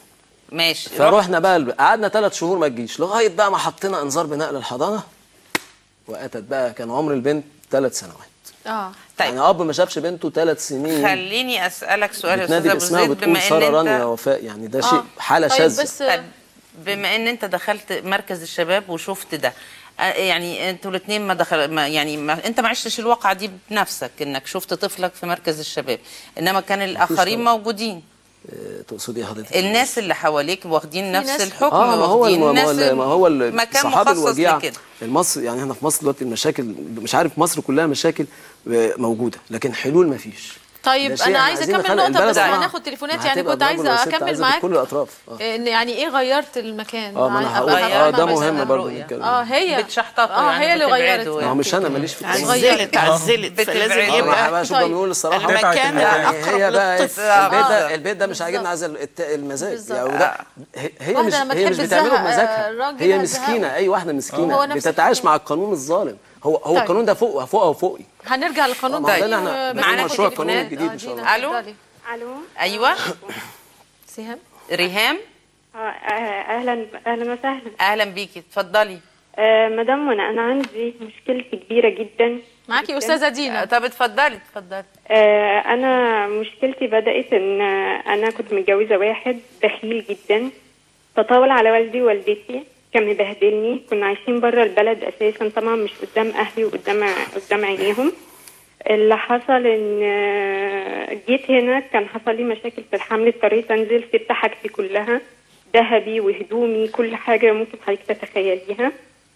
ماشي فروحنا بقى الب- قعدنا ثلاث شهور ما تجيش لغايه بقى ما حطينا انذار بنقل الحضانه واتت بقى كان عمر البنت ثلاث سنوات اه طيب. يعني اب ما شافش بنته ثلاث سنين خليني اسالك سؤال يا بتنادي استاذ ابو باسمها زيد وبتقول بما ساره ان رانيا انت وفاء يعني ده آه. شيء حاله طيب شاذه بس طيب بما ان انت دخلت مركز الشباب وشفت ده آه، يعني انتوا الاثنين ما دخل ما يعني ما انت ما عشتش الواقعه دي بنفسك انك شفت طفلك في مركز الشباب انما كان الاخرين طبعا. موجودين آه، تقصدي إيه حضرتك الناس اللي حواليك واخدين نفس ناس- الحكم اه ما هو واخدين الم- ما هو نفس ال- ما هو ال- مكان صحاب مخصص الوجيعه لكده المصر يعني احنا في مصر دلوقتي المشاكل مش عارف مصر كلها مشاكل آه، موجوده لكن حلول ما فيش طيب ده شيء انا إحنا عايزه عايزين اكمل نخلق نقطه البلد بس طبعاً. هناخد تليفونات ما يعني هتبقى كنت الرجل عايزه والست اكمل عايزة معاك بكل الاطراف اه ان يعني ايه غيرت المكان اه ما انا هقول أبقى اه ده فاهمة مهم مثلاً برضه الرؤية. نتكلم. اه هي بتشحططوا اه يعني هي اللي بتبعدوا غيرت ما هو مش انا ماليش في الكلام عزلت عزلت بتبعدوا. فلازم آه، اه ما يبقى بقى شوف طيب. بنقول الصراحه المكان يعني الأقرب هي بقى للطفل. البيت آه. ده البيت ده مش عاجبنا عايز الت- المزاج بالظبط. يعني وده هي- هي واحدة مش لما هي تحب مش بتعمله تزهق، آه، بمزاجها الراجل هي هتزهقه. مسكينه اي واحده هو مسكينه نفس بتتعايش الحكاية. مع القانون الظالم هو هو طيب. القانون ده فوق فوقها وفوقي هنرجع للقانون ما هو ده تاني اللي احنا و- معانا بس مشروع ناخد القانون تليفونات. الجديد آه، ان شاء دينا، الله ألو؟ اتفضلي. الو ايوه سهام ريهام آه، آه، اهلا اهلا وسهلا اهلا بيكي اتفضلي آه، مدام منى انا عندي مشكلتي كبيره جدا معاكي جداً. استاذه آه، دينا طب اتفضلي اتفضلي آه، انا مشكلتي بدات ان آه، انا كنت متجوزه واحد بخيل جدا تطاول على والدي ووالدتي كان مبهدلني كنا عايشين بره البلد اساسا طبعا مش قدام اهلي وقدام قدام عينيهم اللي حصل ان آه، جيت هنا كان حصل لي مشاكل في الحمل اضطريت انزل سبت حاجتي كلها ذهبي وهدومي كل حاجه ممكن حضرتك تتخيليها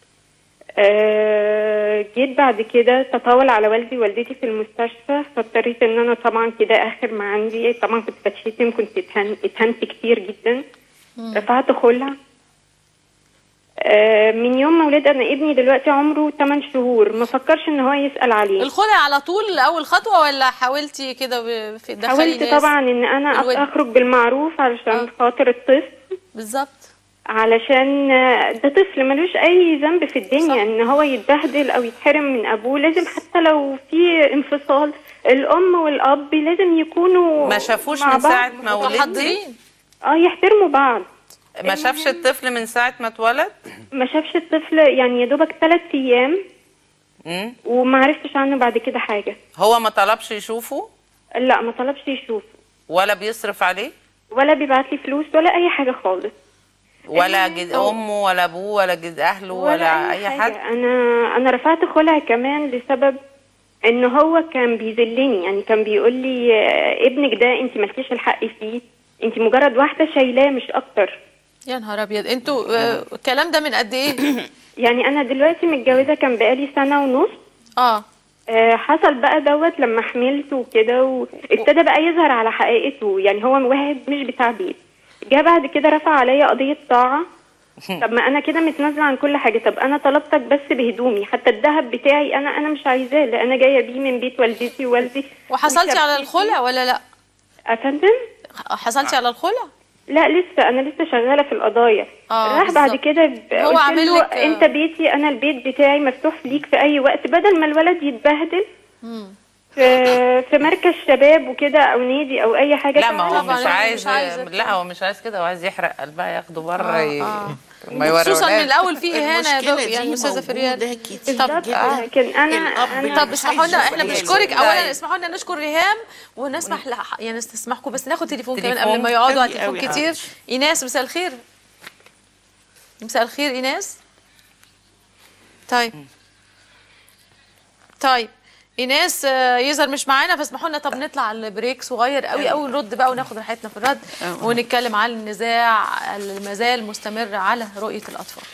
آه، جيت بعد كده تطاول على والدي ووالدتي في المستشفى فاضطريت ان انا طبعا كده اخر ما عندي طبعا كنت بتشتم كنت اتهن- اتهنت كتير جدا رفعت خلع آه، من يوم ما ولد انا ابني دلوقتي عمره 8 شهور ما فكرش ان هو يسال عليه الخلع على طول اول خطوه ولا حاولتي كده ب- في تدخلي حاولت ناس طبعا ان انا الود. اخرج بالمعروف علشان آه. خاطر الطفل بالظبط علشان آه، ده طفل ملوش اي ذنب في الدنيا صح. ان هو يتبهدل او يتحرم من ابوه لازم حتى لو في انفصال الام والاب لازم يكونوا ما شافوش مع من بعض ساعه ما ولدتي متحضرين اه يحترموا بعض ما شافش الطفل من ساعه ما اتولد ما شافش الطفل يعني يا دوبك ثلاث ايام مم. وما عرفتش عنه بعد كده حاجه هو ما طلبش يشوفه لا ما طلبش يشوف ولا بيصرف عليه ولا بيبعت لي فلوس ولا اي حاجه خالص ولا جد امه ولا ابوه ولا جد اهله ولا, اي حاجة. حد انا انا رفعت خلع كمان لسبب ان هو كان بيذلني يعني كان بيقول لي آه، ابنك ده انت مالكيش الحق فيه انت مجرد واحده شايلاه مش اكتر يا نهار ابيض انتوا آه، الكلام ده من قد ايه يعني انا دلوقتي متجوزه كان بقالي سنه ونص اه آه، حصل بقى دوت لما حملت وكده وابتدى بقى يظهر على حقيقته يعني هو واحد مش بتاع بيت جه بعد كده رفع عليا قضية طاعة طب ما انا كده متنازله عن كل حاجه طب انا طلبتك بس بهدومي حتى الذهب بتاعي انا انا مش عايزاه لان انا جايه بيه من بيت والدتي ووالدي وحصلتي على الخلع ولا لا افندم حصلتي على الخلع لا لسه انا لسه شغاله في القضايا آه، راح بعد بالظبط. كده ب- هو قلت عامل له لك، آه، انت بيتي انا البيت بتاعي مفتوح ليك في اي وقت بدل ما الولد يتبهدل في في مركز شباب وكده او نادي او اي حاجه لا ما هو طبعاً مش أنا عايز مش عايزة لا هو مش عايز كده هو عايز يحرق قلبها ياخده بره آه، ي... آه. ما خصوصا من يوريهولهاش. الاول في اهانه يا المشكلة دكتور دي يعني استاذه فريال موجودة كتير بالظبط جدا. لكن انا الأب انا طب مش اسمحوا عايز لنا يشوف احنا عياله. بنشكرك طيب. اولا اسمحوا لنا نشكر ريهام ونسمح لها يعني نستسمحكم بس ناخد تليفون كمان تليفون. قبل ما يقعدوا على أوي التليفون أوي. كتير ايناس مساء الخير مساء الخير ايناس طيب طيب ايناس آه، يظهر مش معانا فاسمحوا لنا طب نطلع على البريك صغير قوي قوي نرد بقى وناخد راحتنا في الرد أوي. ونتكلم عن النزاع اللي ما زال مستمر على رؤيه الاطفال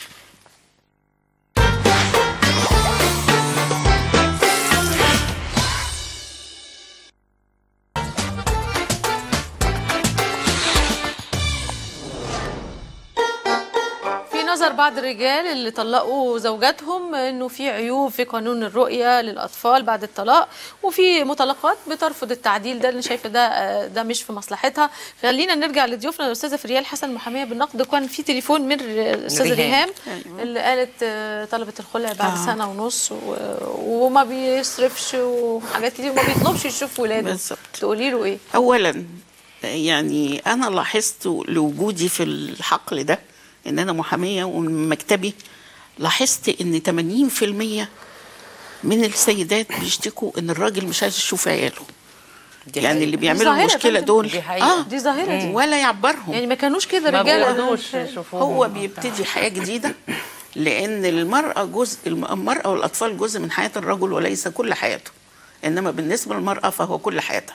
في نظر بعض الرجال اللي طلقوا زوجاتهم انه في عيوب في قانون الرؤيه للاطفال بعد الطلاق وفي مطلقات بترفض التعديل ده اللي شايفه ده آه، ده مش في مصلحتها خلينا نرجع لضيوفنا الاستاذه فريال حسن محاميه بالنقد كان في تليفون من الاستاذه ريهام. ريهام اللي قالت آه، طلبت الخلع بعد آه. سنه ونص و- وما بيصرفش وحاجات كتير وما بيطلبش يشوف ولاده بالظبط. تقولي له ايه اولا يعني انا لاحظت لوجودي في الحقل ده ان انا محاميه ومن مكتبي لاحظت ان 80% من السيدات بيشتكوا ان الراجل مش عايز يشوف عياله دي يعني حقيقة. اللي دي بيعملوا ظاهرة يا المشكله فندم. دول دي حقيقة. دي ظاهره دي ولا يعبرهم يعني ما كانوش كده ما رجاله بيرضوش يشوفوهم هو بيبتدي حياه جديده لان المراه جزء المراه والاطفال جزء من حياه الرجل وليس كل حياته انما بالنسبه للمراه فهو كل حياتها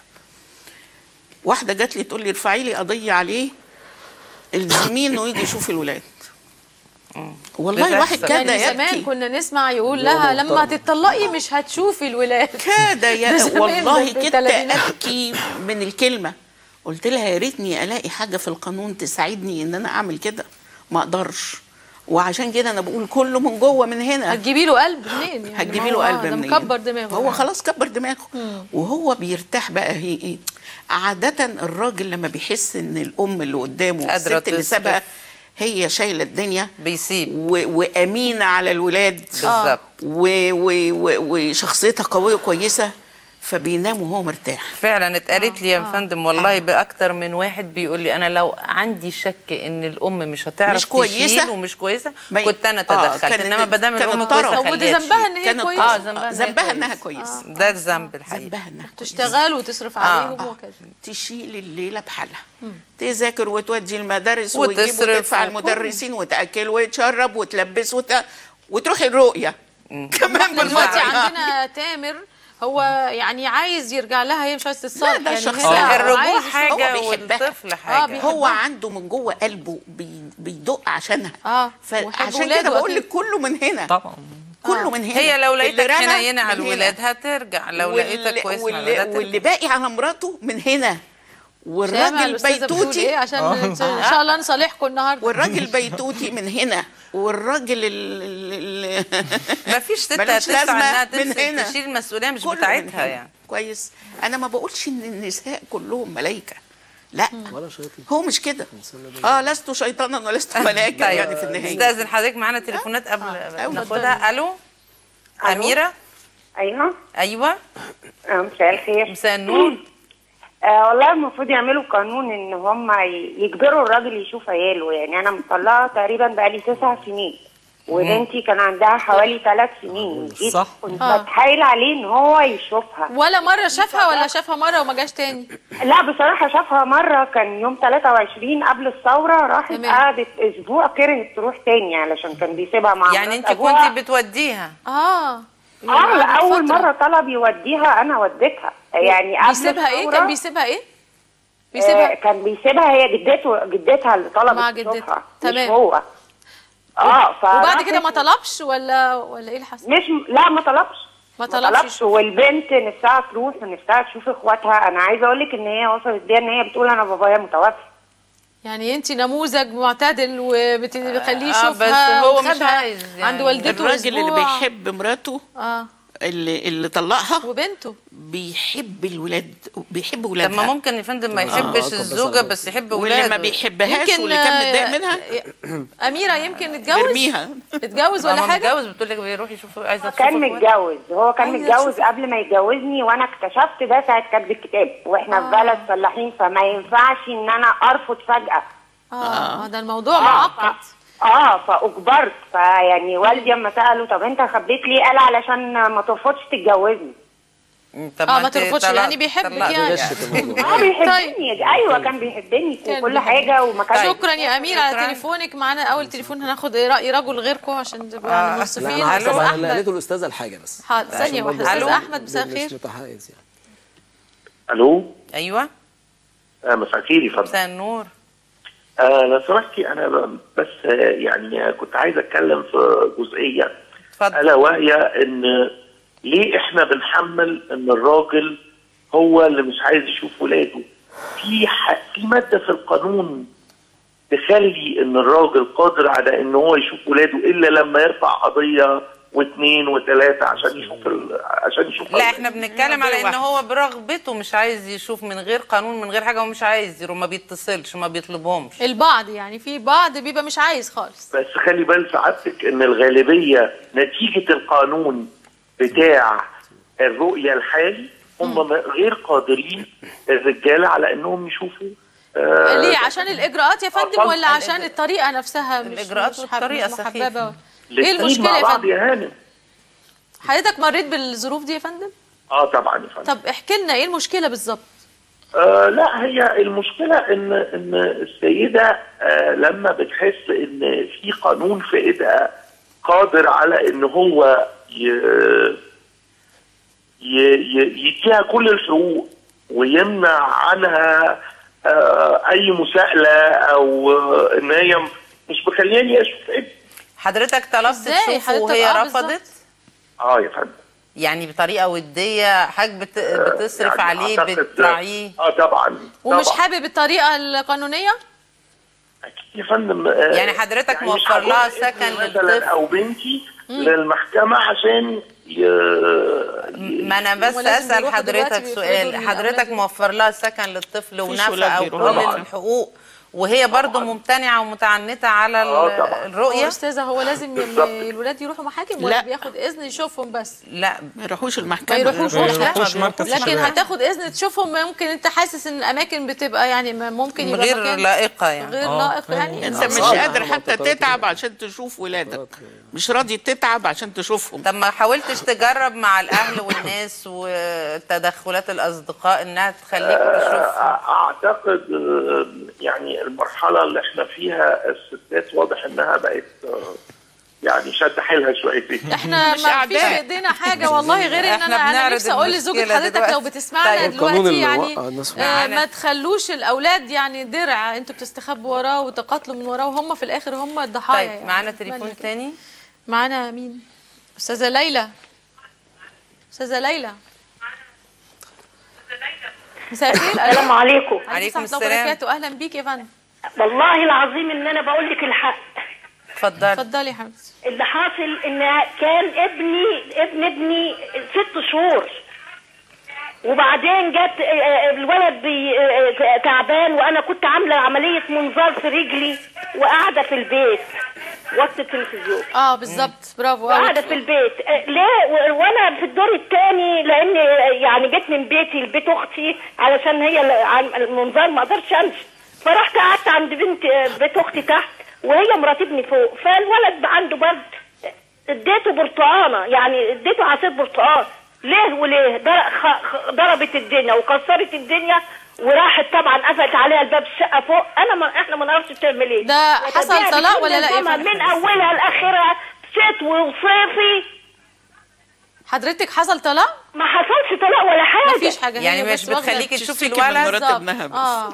واحده جات لي تقول لي ارفعي لي قضيه عليه الزميل انه يجي يشوف الولاد والله بتحصل. واحد كاد يعني زمان يبكي كنا نسمع يقول لها لما تتطلقي مش هتشوفي الولاد كاد ده يا زمان والله في كنت التلاتينات. ابكي من الكلمه قلت لها يا ريتني الاقي حاجه في القانون تساعدني ان انا اعمل كده ما اقدرش وعشان كده انا بقول كله من جوه من هنا هتجيبي له قلب منين يعني هتجيبي ما هو له آه، قلب ده منين مكبر دماغه هو خلاص كبر دماغه وهو بيرتاح بقى هي ايه عادة الراجل لما بيحس ان الام اللي قدامه قادرة الست اللي تصرف. سابها هي شايله الدنيا بيسيب و... وامينه على الولاد بالظبط. و... و... و... وشخصيتها قويه كويسه فبينام وهو مرتاح فعلا اتقالت لي يا فندم والله باكتر من واحد بيقول لي انا لو عندي شك ان الام مش هتعرف مش كويسة؟ تشيل ومش كويسه ما ي- كنت انا آه، تدخلت كان- انما ما دام كان الام الطرف. كويسه طب وده خليها ذنبها تشيل. ان هي كانت كويسه اه ذنبها إن هي ذنبها انها كويسة. كويسه ده الذنب الحقيقي ذنبها انها كويسة. تشتغل وتصرف عليهم وكذا تشيل الليله بحالها تذاكر وتودي المدارس وتصرف وتجيب وتدفع وكل- المدرسين وتاكل وتشرب وتلبس وت... وتروح الرؤيه كمان دلوقتي بالمره عندنا تامر هو يعني عايز يرجع لها هي مش عايزه تتصالح ده يعني شخصية. هي آه. الرجوع عايز- حاجه هو بيحبها. والطفل حاجه بيحبها. هو عنده من جوه قلبه بي... بيدق عشانها اه ويحب فعشان ولاده كده بقول أكيد. لك كله من هنا طبعا كله من هنا هي لو لقيتك اللي رمى حنينه على من هنا. الولاد هترجع لو واللي- لقيتك كويس مع واللي, الولاد هترجع. واللي باقي على مراته من هنا سامع والراجل الأستاذة بتقول بيتوتي ايه عشان ان شاء الله نصالحكم النهارده والراجل بيتوتي من هنا والراجل ال- ال- ال- ما فيش ست ملوش هتسعى لازمة انها من تمسك هنا. تشيل المسؤوليه مش كله من بتاعتها هنا. يعني كويس انا ما بقولش ان النساء كلهم ملائكه لا ولا شياطين هو مش كده اه لست شيطانا ولست ملائكه يعني في النهايه استاذن حضرتك معانا تليفونات قبل ناخدها الو اميره ايوه ايوه آه، مساء الخير مساء النور آه والله المفروض يعملوا قانون ان هم ي- يجبروا الراجل يشوف عياله يعني انا مطلقه تقريبا بقالي تسع سنين وبنتي كان عندها حوالي ثلاث سنين جيت صح. كنت آه. بتحايل عليه ان هو يشوفها ولا مره شافها ولا شافها مره وما جاش تاني لا بصراحة شافها مرة كان يوم 23 قبل الثورة راحت تمام. قعدت قعدت أسبوع كرهت تروح تاني علشان كان بيسيبها مع يعني مرات انت أبوها. كنت بتوديها اه اه لا، أول فترة. مرة طلب يوديها أنا وديتها يعني قبل بيسيبها ايه الثورة، كان بيسيبها ايه آه بيسيبها كان بيسيبها هي جدته جدتها اللي طلبت مع تشوفها، جدتها. مش تمام. هو اه وبعد فراحت- كده ما طلبش ولا ولا ايه اللي حصل مش لا ما طلبش ما ما طلبش طلبش والبنت نفسها تروح ونفسها تشوف اخواتها انا عايزه اقول لك ان هي وصلت بيها ان هي بتقول انا بابايا متوفي يعني انت نموذج معتدل وبتخليه آه، يشوفها بس هو مش وخدها عايز يعني. عند والدته الراجل اللي أسبوع. بيحب مراته اه اللي اللي طلقها وبنته بيحب الولاد بيحب طب ولادها ما ممكن يا فندم ما يحبش آه، الزوجه بس يحب واللي ولاده ما بيحبهاش يمكن واللي كان آه، متضايق منها اميره يمكن اتجوز ارميها اتجوز ولا ماما حاجه متجوز بتقول لك بيروح يشوف عايزه تشوف كان أخواته. متجوز هو كان عايزة متجوز تشوف- قبل ما يتجوزني وانا اكتشفت ده ساعه كتب الكتاب واحنا في بلد فلاحين فما ينفعش ان انا ارفض فجاه اه ده الموضوع آه، معقد ف- اه فاجبرت فيعني والدي اما ساله طب انت خبيت ليه قال علشان ما ترفضش تتجوزني طب اه ما انت ترفضش طلعت- يعني بيحبك طلعت. يعني غش في الموضوع اه بيحبني ايوه كان بيحبني كان وكل بيحبني. حاجه وما كانش شكرا يا امير على شكراً. تليفونك معانا اول تليفون هناخد راي رجل غيركم عشان تبقوا آه. يعني لا منصفين انا استاذ هكتب على اللي احمد قالته الاستاذه الحاجه بس حاضر ثانيه عشان واحده برضه استاذ ألو. احمد مساء مش الخير متحيز يعني الو ايوه آه مساء الخير يا فندم مساء النور آه لو سمحتي انا ب- بس آه يعني كنت عايز اتكلم في جزئيه اتفضل الا وهي ان ليه احنا بنحمل ان الراجل هو اللي مش عايز يشوف ولاده في ح... في ماده في القانون تخلي ان الراجل قادر على ان هو يشوف ولاده الا لما يرفع قضيه واثنين وثلاثه عشان يشوف ال... عشان يشوف لا احنا بنتكلم على ان هو برغبته مش عايز يشوف من غير قانون من غير حاجه ومش عايز يروح ما بيتصلش ما بيطلبهمش البعض يعني في بعض بيبقى مش عايز خالص بس خلي بال سعادتك ان الغالبيه نتيجه القانون بتاع الرؤيه الحالي هم م- غير قادرين الرجاله على انهم يشوفوا آه، ليه عشان الاجراءات يا فندم طبعاً. ولا عشان الطريقه نفسها مش الإجراءات مش والطريقة مش محببة؟ سخيفة. ايه الاتنين المشكله مع يا بعض فندم يا هانم حضرتك مريت بالظروف دي يا فندم اه طبعا يا فندم طب احكي لنا ايه المشكله بالظبط آه لا هي المشكلة إن إن السيدة آه لما بتحس إن في قانون في إيدها قادر على إن هو ي ي- ي- يديها كل الحقوق ويمنع عنها آه أي مساءلة أو آه إن هي مش مخلياني أشوف ابني حضرتك طلبت إزاي؟ تشوفه حضرتك وهي آه رفضت بالظبط. اه يا فندم يعني بطريقه وديه حضرتك بت... بتصرف يعني عليه أعتقد- بتراعيه اه طبعا ومش طبعاً. حابب الطريقه القانونيه يا فندم آه، يعني حضرتك مش موفر هاخد لها ابني سكن مثلا للطفل او بنتي للمحكمه عشان ي... ما انا بس ولازم اسال يروحوا دلوقتي حضرتك بيفرضوا سؤال إن حضرتك الأولاد- موفر لها سكن للطفل ونفقه ولاد وكل بيروحوا طبعاً. الحقوق وهي برضو ممتنعه ومتعنته على ال- آه طبعاً. هو الرؤيه استاذه هو لازم ي- بالظبط. الولاد يروحوا محاكم ولا لا. بياخد اذن يشوفهم بس لا ما يروحوش ما المحكمه يروحوش ما لا. يروحوش مركز لكن الشباب. هتاخد اذن تشوفهم ممكن انت حاسس ان الاماكن بتبقى يعني ما- ممكن يبقى غير مكان لائقه يعني غير آه. لائق يعني انت آه، مش صعب. قادر أنا حتى معتقد تتعب كده. عشان تشوف ولادك مش راضي تتعب عشان تشوفهم طب ما حاولتش تجرب مع الاهل والناس وتدخلات الاصدقاء انها تخليك تشوف اعتقد آه، يعني المرحله اللي احنا فيها الستات واضح انها بقت آه، يعني شد حيلها شويتين احنا مش ما فيش أعداء. في ايدينا حاجه والله غير ان احنا انا انا بنعرض نفسي اقول لزوجة المشكلة حضرتك دلوقتي. لو بتسمعنا طيب. القانون دلوقتي اللي يعني وقع الناس آه معانا. ما تخلوش الاولاد يعني درع انتوا بتستخبوا وراه وتقاتلوا من وراه وهم في الاخر هم الضحايا طيب يعني. معانا أتمنى تليفون كده. تاني معانا مين استاذه ليلى استاذه ليلى مساء الخير السلام عليكم عليكم ورحمة الله السلام. وبركاته اهلا بيك يا فندم والله العظيم ان انا بقول لك الحق اتفضلي اتفضلي يا حبيبتي اللي حاصل ان كان ابني ابن ابني ست شهور وبعدين جت آه، آه، الولد بي- آه، آه، تعبان وانا كنت عامله عمليه منظار في رجلي وقاعده في البيت وقت التلفزيون اه بالظبط برافو قاعده أوي. في البيت آه، ليه و- وانا في الدور الثاني لان آه، يعني جيت من بيتي لبيت اختي علشان هي ال- عن- المنظار ما اقدرش امشي فرحت قعدت عند بنت آه، بيت اختي تحت وهي مراتبني فوق فالولد عنده برد اديته برتقانه يعني اديته عصير برتقان ليه وليه در- خ- خ- ضربت الدنيا وكسرت الدنيا وراحت طبعا قفلت عليها الباب الشقه فوق انا ما احنا ما نعرفش بتعمل ايه ده حصل وتبيع طلاق بكل ولا لا يا هدومها فندم؟ من اولها لاخرها شتوي وصيفي حضرتك حصل طلاق ما حصلش طلاق ولا حاجه مفيش حاجه يعني هي مش بس واخدة- بتخليكي تشوفي تشتكي من الولد مرات بالظبط. ابنها بس. اه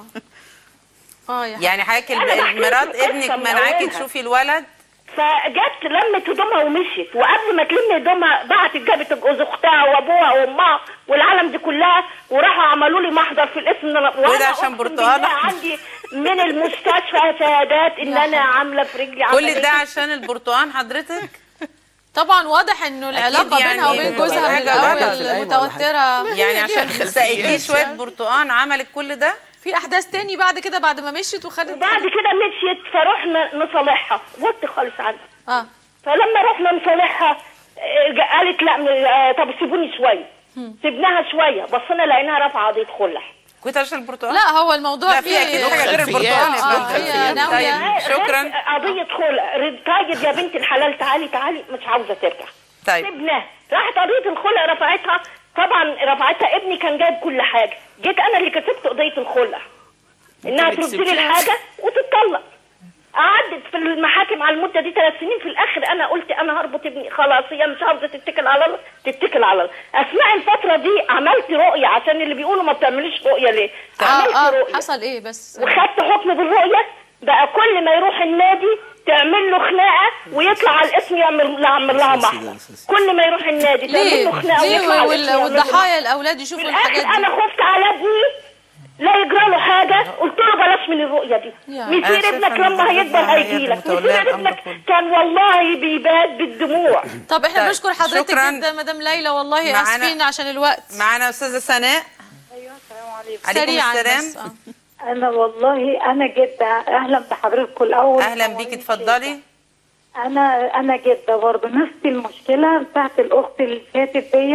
اه يا يعني حضرتك الب- أنا بحكي لك مرات القصة ابنك من منعاكي أولها. تشوفي الولد فجت لمت هدومها ومشيت وقبل ما تلم هدومها بعتت جابت جوز اختها وابوها وامها والعالم دي كلها وراحوا عملوا لي محضر في الاسم ان انا وأنا عشان أقسم برتقالة؟ بالله عندي من المستشفى شهادات ان انا عامله في رجلي كل عملية. ده عشان البرتقان حضرتك طبعا واضح انه العلاقه يعني بينها وبين بيبقى جوزها من حاجة الاول غلط في القايمة ولا متوتره يعني عشان سقيتيه شويه برتقان عملت كل ده في احداث تاني بعد كده بعد ما مشيت وخدت وبعد كده مشيت فرحنا نصالحها وقت خالص عنها اه فلما رحنا نصالحها آه، جا- قالت لا م- آه، طب سيبوني شويه سيبناها شويه بصينا لقيناها رافعه قضيه خلع كنت عشان البرتقان لا هو الموضوع لا في اكيد حاجه غير خلفيات. البرتقان يا آه، فندم. هي ناوية. طيب شكرا غير قضيه خلع رد- طيب يا بنت الحلال تعالي تعالي مش عاوزه ترجع طيب سيبناها راحت قضيه الخلع رفعتها طبعا رفعتها ابني كان جايب كل حاجه جيت انا اللي كسبت قضيه الخلع انها ترد لي الحاجه وتتطلق قعدت في المحاكم على المده دي ثلاث سنين في الاخر انا قلت انا هربط ابني خلاص هي مش عاوزه تتكل على الله تتكل على الله اثناء الفتره دي عملت رؤيه عشان اللي بيقولوا ما بتعمليش رؤيه ليه عملت اه اه رؤيه حصل ايه بس وخدت حكم بالرؤيه بقى كل ما يروح النادي تعمل له خناقه ويطلع على الاسم يعمل يعمل لها أساسي محضر ده أساسي. كل ما يروح النادي تعمل ليه له خناقه ليه ويطلع على وال- الاسم يعمل له والضحايا الاولاد يشوفوا في الحاجات الاخر انا دي خفت على ابني لا يجرى له حاجه قلت له بلاش من الرؤيه دي يا. أنا مسير شايفة ابنك إن لما الزوجة هيكبر هي هيجي لك المتولية مسير الأمر ابنك كله. كان والله بيبات بالدموع طب احنا طيب، بنشكر حضرتك شكراً. جدا مدام ليلى والله معانا- اسفين عشان الوقت معانا استاذه سناء ايوه السلام عليكم عليكم سريعا السلام بس آه. انا والله انا جده اهلا بحضرتك الاول اهلا بيكي اتفضلي انا انا جده برضه نفس المشكله بتاعت الاخت اللي فاتت ديت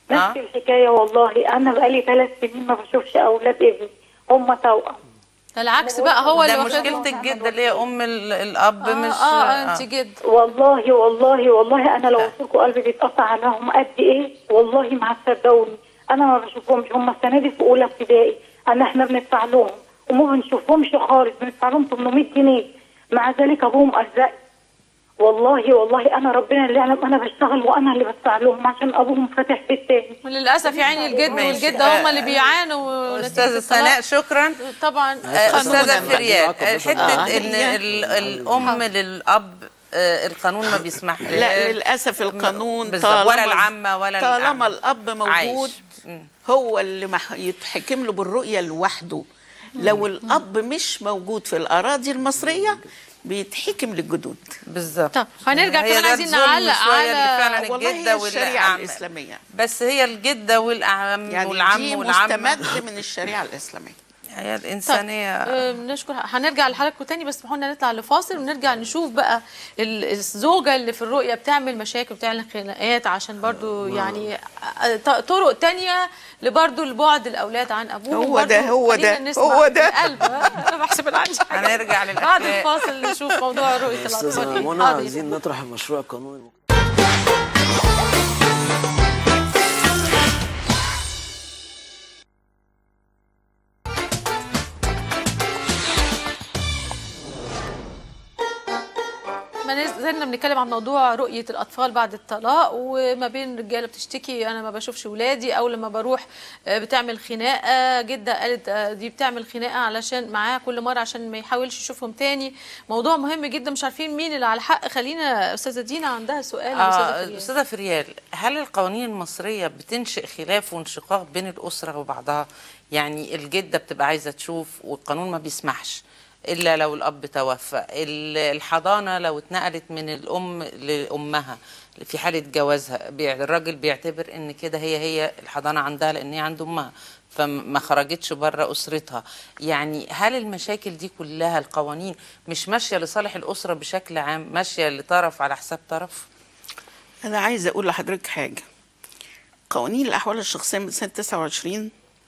نفس الحكايه والله انا بقالي ثلاث سنين ما بشوفش اولاد ابني هم توأم العكس بقى هو اللي ده واخدهم. مشكلة الجدة اللي هي أم ال- الأب آه، مش اه انت جد والله والله والله انا لو قلت لكم قلبي بيتقطع عليهم قد ايه والله ما هتصدقوني انا ما بشوفهمش هم السنه دي في اولى ابتدائي انا احنا بندفع لهم وما بنشوفهمش خالص بندفع لهم 800 جنيه مع ذلك ابوهم ارزقني والله والله انا ربنا اللي يعلم انا بشتغل وانا اللي بدفع لهم عشان ابوهم فاتح بيت تاني وللاسف يا عيني الجد ماشي. والجده هم اللي آه، بيعانوا نتيجة أستاذة الطلاق. سناء شكرا طبعا آه، قانونا. أستاذة فريال آه، حتة آه. إن ال- الأم للأب آه، القانون ما بيسمح لا للاسف القانون بالظبط ولا العامة ولا طالما الأعمى. الاب موجود عايش. هو اللي مح- يتحكم له بالرؤيه لوحده لو الاب مش موجود في الاراضي المصريه بيتحكم للجدود بالظبط طب هنرجع هي كمان ده عايزين الظلم نعلق شوية اللي على فعلا والله الجدة هي الشريعه والأعمى. الاسلاميه بس هي الجدة والأعم يعني والعم دي والعمة مستمد من الشريعه الاسلاميه هي الإنسانية آه، بنشكر هنرجع لحضراتكم تاني بس اسمحوا لنا نطلع لفاصل ونرجع نشوف بقى ال- الزوجه اللي في الرؤيه بتعمل مشاكل بتعمل خناقات عشان برضو يعني آه، ط- طرق تانية لبرضو البعد الاولاد عن ابوهم هو ده، برضو هو ده، خلينا نسمع هو ده. القلب انا بحسب العندي هنرجع بعد للأخلاق الفاصل نشوف موضوع رؤيه استاذه الاطفال منى حاضر. عايزين نطرح المشروع القانوني ما زلنا بنتكلم عن موضوع رؤية الأطفال بعد الطلاق وما بين رجالة بتشتكي أنا ما بشوفش ولادي أو لما بروح آه، بتعمل خناقة جدة قالت آه، دي بتعمل خناقة علشان معاه كل مرة عشان ما يحاولش يشوفهم تاني موضوع مهم جدا مش عارفين مين اللي على الحق خلينا أستاذة دينا عندها سؤال آه لأستاذة فريال. أستاذة فريال هل القوانين المصرية بتنشئ خلاف وانشقاق بين الأسرة وبعضها يعني الجدة بتبقى عايزة تشوف والقانون ما بيسمحش إلا لو الأب توفى ال- الحضانة لو اتنقلت من الأم لأمها في حالة جوازها بيع- الراجل بيعتبر إن كده هي هي الحضانة عندها لأن هي عند أمها فما خرجتش بره أسرتها يعني هل المشاكل دي كلها القوانين مش ماشية لصالح الأسرة بشكل عام ماشية لطرف على حساب طرف انا عايزه اقول لحضرتك حاجه قوانين الاحوال الشخصيه من سنه 29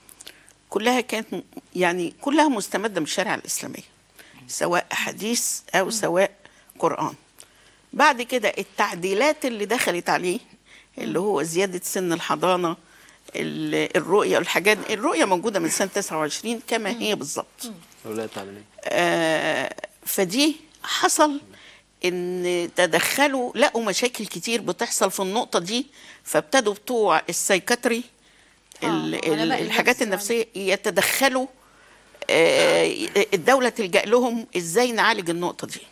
كلها كانت م- يعني كلها مستمده من الشريعه الاسلاميه سواء حديث او سواء قران بعد كده التعديلات اللي دخلت عليه اللي هو زياده سن الحضانه ال- الرؤيه والحاجات الرؤيه موجوده من سنه 29 كما هي بالظبط الولايه التعليميه آه، فدي حصل ان تدخلوا لقوا مشاكل كتير بتحصل في النقطه دي فابتدوا بتوع السايكاتري ال- ال- علماء الحاجات النفس النفسيه يتدخلوا آه، الدوله تلجا لهم ازاي نعالج النقطه دي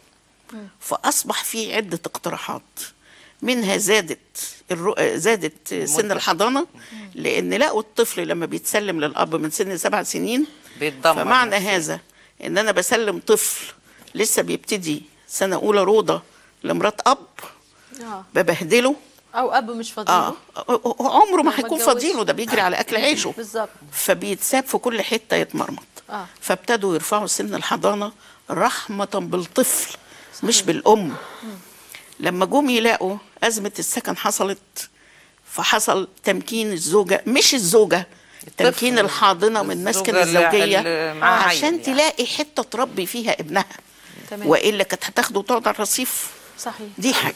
فاصبح في عده اقتراحات منها زادت الرو... زادت سن مدة. الحضانه لان لقوا الطفل لما بيتسلم للاب من سن سبع سنين بيتدمر فمعنى نفسياً. هذا ان انا بسلم طفل لسه بيبتدي سنه اولى روضه لمرات اب آه. ببهدله أو أب مش فاضي اه عمره لو ما ما هيكون اتجوزش. فاضيله ده بيجري على اكل عيشه بالظبط فبيتساب في كل حته يتمرمط اه فابتدوا يرفعوا سن الحضانه رحمه بالطفل مش بالام لما جم يلاقوا ازمه السكن حصلت فحصل تمكين الزوجه مش الزوجه تمكين الحاضنه من مسكن الزوجة اللي- الزوجيه اللي معاها عيل عشان يعني. تلاقي حته تربي فيها ابنها تمام. والا كانت هتاخده وتقعد على الرصيف صحيح دي حاجه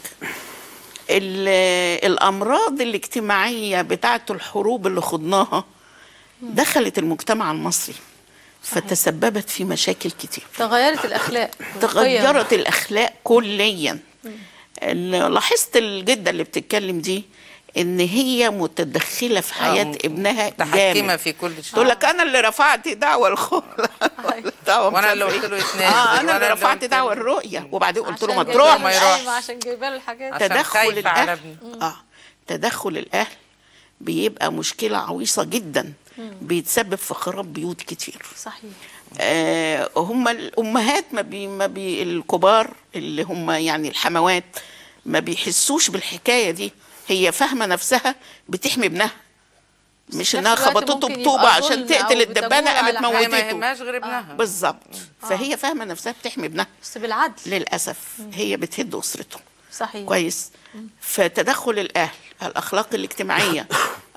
ال- الامراض الاجتماعيه بتاعه الحروب اللي خضناها دخلت المجتمع المصري فتسببت في مشاكل كتير تغيرت الأخلاق تغيرت الاخلاق كليا ال- لاحظت الجده اللي بتتكلم دي ان هي متدخله في حياه آه، ابنها متحكمة جامد في كل شيء تقول لك انا اللي رفعت دعوى الخلع دعوى مش وأنا اللي عارفة قلت له إيه. يتنازل، اه وأنا انا اللي اللي رفعت قلت دعوى له. الرؤيه وبعدين قلت له عشان ما جايبه له تروح القايمة، عشان جايبه له الحاجات عشان تدخل خايفة على الاهل ابني. اه تدخل الاهل بيبقى مشكله عويصه جدا بيتسبب في خراب بيوت كتير صحيح آه هم الامهات ما بي ما بي الكبار اللي هم يعني الحموات ما بيحسوش بالحكايه دي هي فاهمه نفسها بتحمي ابنها مش في انها نفس الوقت خبطته ممكن بطوبه يبقى عشان ظلم تقتل أو الدبانه بتجور قامت على حاجة ما موتته يهمهاش غير ابنها بالظبط فهي فاهمه نفسها بتحمي ابنها بس بالعدل للاسف هي بتهد اسرته صحيح كويس فتدخل الاهل الاخلاق الاجتماعيه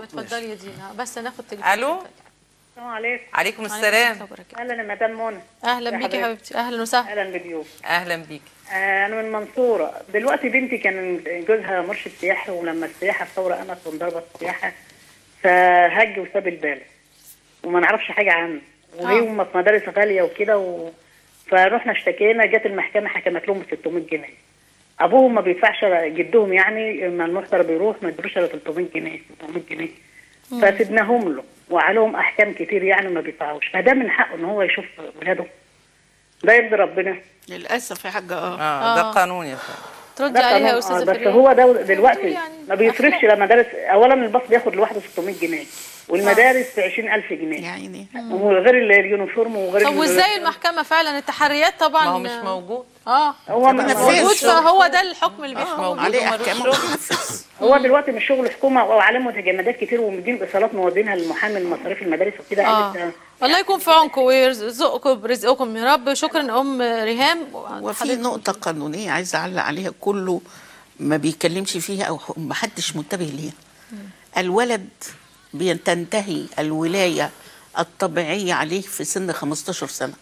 اتفضلي يا دينا بس ناخد تليفون الو السلام عليكم عليكم السلام اهلا يا مدام منى اهلا بيكي يا حبيبتي اهلا وسهلا اهلا بالضيوف اهلا بيك آه، انا من المنصوره دلوقتي بنتي كان جوزها مرشد سياحي ولما السياحه الثوره قامت وانضربت السياحه فهج وساب البلد وما نعرفش حاجه عنه وهي آه. هم في مدارس غاليه وكده و... فروحنا اشتكينا جت المحكمه حكمت لهم ب 600 جنيه ابوهم ما بيدفعش جدهم يعني لما المحضر بيروح ما يدروش الا 300 جنيه 400 جنيه مم. فسيبناهم له وعليهم احكام كتير يعني ما بيدفعوش فده من حقه ان هو يشوف ولاده ده يرضي ربنا للاسف يا حاجه اه اه ده قانون يا فندم تردي ده عليها يا قانون، استاذه آه، بس فريد هو ده دلوقتي ما بيصرفش لمدارس اولا الباص بياخد لوحده 600 جنيه والمدارس 20000 جنيه يا عيني وغير ال- اليونيفورم وغير طب ال- وازاي المحكمه فعلا التحريات طبعا ما هو مش موجود اه هو مش مش موجود موجود. فهو ده الحكم اللي مش بيحكم موجود عليه وملوش أحكام شغل. هو دلوقتي مش شغل حكومه وعليه متجمدات كتير ومدين ايصالات مودينها للمحامي لمصاريف المدارس وكده اه قالت الله يكون في عونكم ويرزقكم برزقكم يا رب شكرا ام ريهام وفي نقطة قانونية عايزة أعلق عليها كله ما بيتكلمش فيها أو ما حدش منتبه ليها الولد بتنتهي الولاية الطبيعية عليه في سن 15 سنة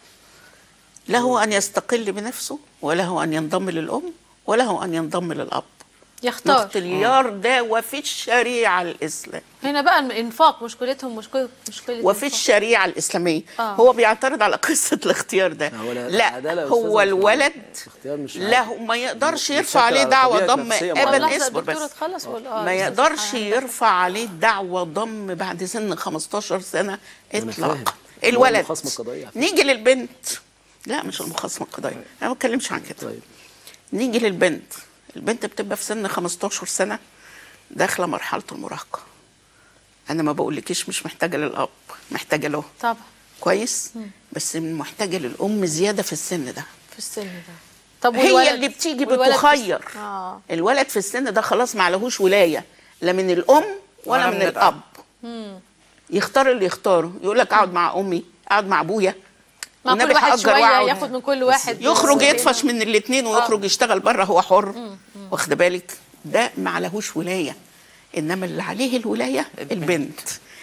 له أن يستقل بنفسه وله أن ينضم للأم وله أن ينضم للأب يختار الاختيار ده وفي الشريعة الإسلامية هنا بقى الانفاق مشكلتهم مشكله مشكله وفي الإنفاق. الشريعة الإسلامية آه. هو بيعترض على قصة الاختيار ده لا العدالة يا هو أستاذة الولد اختيار مش له ما يقدرش بيشكل يرفع عليه على دعوة طبيعة ضم نفسية ابدا معينة. لحظة اصبر الدكتورة بس تخلص ولا اه ما لسه يقدرش صح. يرفع عليه دعوة ضم بعد سن 15 سنة فاهم. اطلاقا هو الولد المخاصمة القضائية على فكرة. نيجي للبنت لا مش المخاصمة القضائية انا ما بتكلمش عن كده طيب. نيجي للبنت البنت بتبقى في سن 15 سنة داخلة مرحلة المراهقة انا ما بقولكيش مش محتاجة للاب محتاجة له طبعا كويس مم. بس محتاجة للام زيادة في السن ده في السن ده طب هي والولد؟ اللي بتيجي والولد في- بتخير اه الولد في السن ده خلاص ما عليهوش ولايه لا من الام ولا, ولا من, من الاب مم. يختار اللي يختاره يقول لك اقعد مع امي اقعد مع ابويا مع والنبي كل واحد هأجر شويه وأقعد. ياخد من كل واحد يخرج آه. يطفش من الاثنين ويخرج يشتغل بره هو حر واخد بالك ده ما عليهوش ولايه انما اللي عليه الولايه البنت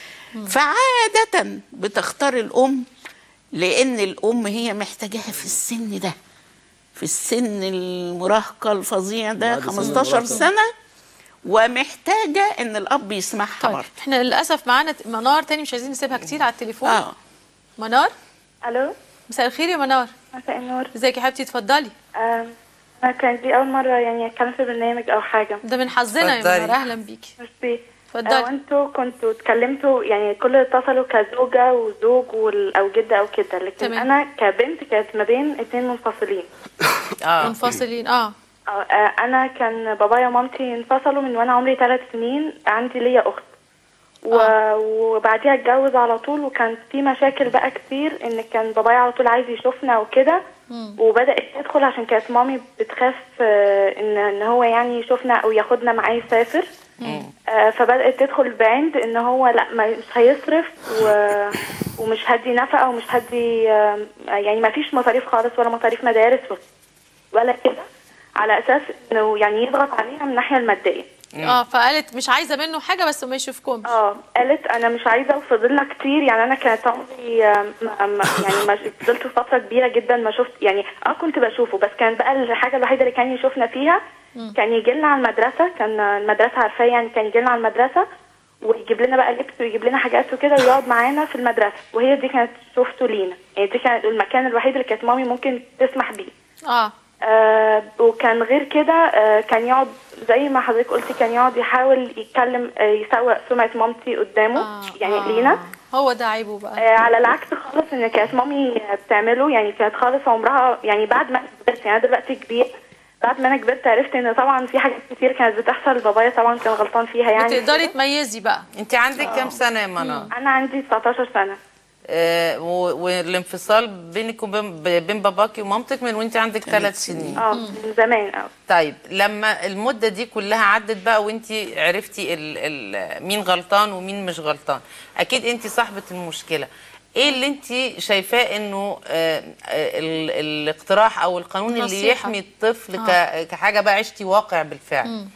فعاده بتختار الام لان الام هي محتاجاها في السن ده في السن المراهقه الفظيع ده بعد سن 15 المراهقة. سنه ومحتاجه ان الاب يسمعها طيب برضه احنا للاسف معانا ت- منار تاني مش عايزين نسيبها كتير على التليفون اه منار الو مساء الخير يا منار مساء النور ازيك يا حبيبتي اتفضلي آم، انا كانت دي اول مره يعني اتكلم في برنامج او حاجه ده من حظنا يا اتفضلي. منار اهلا بيكي ميرسي اتفضلي. آه، وانتوا كنتوا اتكلمتوا يعني كل اللي اتصلوا كزوجه وزوج وال- او جده او كده لكن تمام. انا كبنت كانت ما بين اتنين منفصلين اه منفصلين اه آه، آه، انا كان بابايا ومامتي انفصلوا من وانا عمري ثلاث سنين عندي ليا اخت و... وبعديها اتجوز على طول وكان في مشاكل بقى كتير ان كان بابايا على طول عايز يشوفنا وكده وبدات تدخل عشان كانت مامي بتخاف آه، ان ان هو يعني يشوفنا او ياخدنا معاه يسافر آه، فبدات تدخل بعند ان هو لا ما مش هيصرف و... ومش هدي نفقه ومش هدي آه، يعني ما فيش مصاريف خالص ولا مصاريف مدارس ولا كده على اساس انه يعني يضغط عليها من الناحيه الماديه اه فقالت مش عايزه منه حاجه بس ما يشوفكمش اه قالت انا مش عايزه وفضلنا كتير يعني انا كانت عمري آه، ما ما- يعني ما فضلت فتره كبيره جدا ما شفت يعني اه كنت بشوفه بس كان بقى الحاجه الوحيده اللي كان يشوفنا فيها كان يجي لنا على المدرسه كان المدرسه عارفاه يعني كان يجي لنا على المدرسه ويجيب لنا بقى لبس ويجيب لنا حاجات وكده ويقعد معانا في المدرسه وهي دي كانت شوفته لينا يعني دي كانت المكان الوحيد اللي كانت مامي ممكن تسمح بيه اه آه وكان غير كده آه كان يقعد زي ما حضرتك قلتي كان يقعد يحاول يتكلم آه يسوق سمعة مامتي قدامه آه، يعني آه. لينا هو ده عيبه بقى آه على العكس خالص ان كانت مامي بتعمله يعني كانت خالص عمرها يعني بعد ما أنا كبرت يعني أنا دلوقتي كبير بعد ما انا كبرت عرفت ان طبعا في حاجات كتير كانت بتحصل بابايا طبعا كان غلطان فيها يعني بتقدري تميزي بقى انت عندك كام سنه يا منى انا عندي 19 سنه آه و- والانفصال بينك وبين بين باباكي ومامتك من وانت عندك ثلاث سنين اه من زمان اه طيب لما المدة دي كلها عدت بقى وانت عرفتي ال ال مين غلطان ومين مش غلطان اكيد انت صاحبة المشكلة ايه اللي انت شايفاه انه آه، آه، ال- الاقتراح او القانون اللي نصيحة. يحمي الطفل آه. ك- كحاجة بقى عشتي واقع بالفعل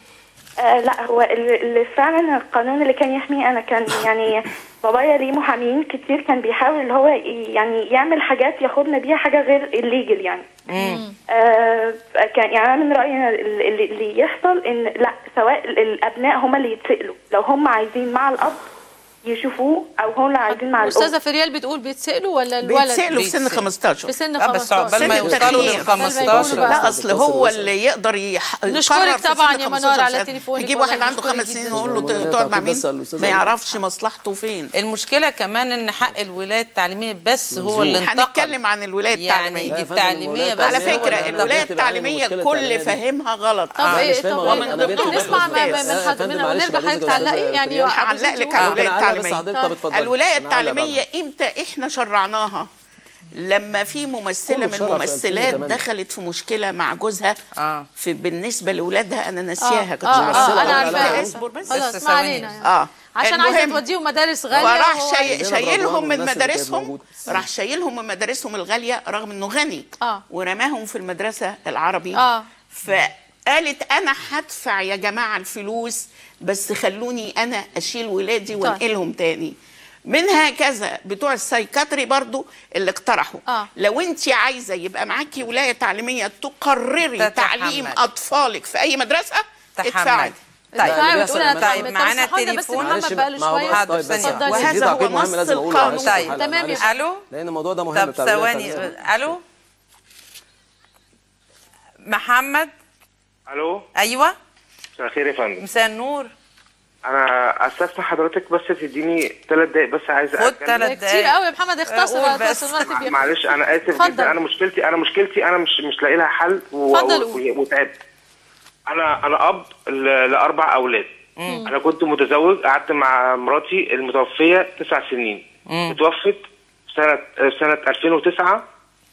آه لا هو ال- اللي فعلا القانون اللي كان يحمي انا كان يعني بابايا ليه محامين كتير كان بيحاول اللي هو ي- يعني يعمل حاجات ياخدنا بيها حاجه غير الليجل يعني آه كان يعني انا من رايي أنا اللي, اللي- اللي يحصل ان لا سواء ال- الابناء هم اللي يتسالوا لو هم عايزين مع الاب يشوفوه او هم اللي عايزين مع الام استاذه فريال بتقول بيتسالوا ولا الولد بيتسألوا في سن 15 في سن لا، بس 15 عقبال ما سن يوصلوا التغيير. لل 15 لا اصل هو اللي يقدر يح... نشكرك يقرر في طبعاً سن يا 15 منار على سنة. تليفونك، يجيب والله واحد عنده نشكرك خمس سنين جداً. ويقول له والله ت- تقعد مع كنت مين بسأل الأستاذة ما يعرفش مصلحته فين المشكله كمان ان حق الولايه التعليميه بس هو اللي انتقل هنتكلم عن الولايه يعني التعليميه دي التعليميه بس على هو اللي فكره انتقل. الولايه التعليميه الكل فاهمها غلط طب ايه طب ومن إيه؟ ضمنهم نسمع ما- ما- الأستاذ. من حد من ونرجع حضرتك تعلقي يعني هعلق لك على الولايه التعليميه اتفضلي. الولايه أنا هعلق التعليميه امتى احنا شرعناها لما في ممثله كله من اتشرع في الممثلات 2008. دخلت في مشكله مع جوزها اه في بالنسبه لاولادها انا ناسياها كنت اه اه ممثلة. انا عارفاها اصبر بس خلاص ما علينا يعني. اه عشان عايزه المهم، توديهم مدارس غاليه وراح وهو- شي... شايلهم من والناس اللي كانت مدارسهم موجودة. راح شايلهم من مدارسهم الغاليه رغم انه غني اه ورماهم في المدرسه العربي اه فقالت انا هدفع يا جماعه الفلوس بس خلوني انا اشيل ولادي طيب. وانقلهم تاني من هكذا بتوع السايكاتري برضو اللي اقترحوا آه. لو انت عايزه يبقى معاكي ولايه تعليميه تقرري تتحمل. تعليم اطفالك في اي مدرسه ادفعي تحمل طيب ادفعي وتقولي انا طيب اتحمل. معانا طب صحونا بس تليفون محمد بقاله ما هو شويه بس حاضر، طيب بس ثانية. بس وهذا في تعقيب هو مهم نص لازم اقوله القانون. معلش. طيب، تمام يا معلش. الو لان الموضوع ده مهم طب بتاع الولاية ثواني التعليمية. الو محمد الو ايوه مساء الخير يا فندم مساء النور انا استسمح حضرتك بس تديني ثلاث دقايق بس عايز خد أتكلم. ثلاث كتير دقايق قوي يا محمد اختصر قول بس. اختصر الوقت مع- بيخلص. معلش انا اسف اتفضل. جدا انا مشكلتي انا مشكلتي انا مش مش لاقي لها حل و- اتفضل و- قول. وتعبت انا انا اب ل- لاربع اولاد انا كنت متزوج قعدت مع مراتي المتوفيه تسع سنين مم. اتوفت سنه سنه 2009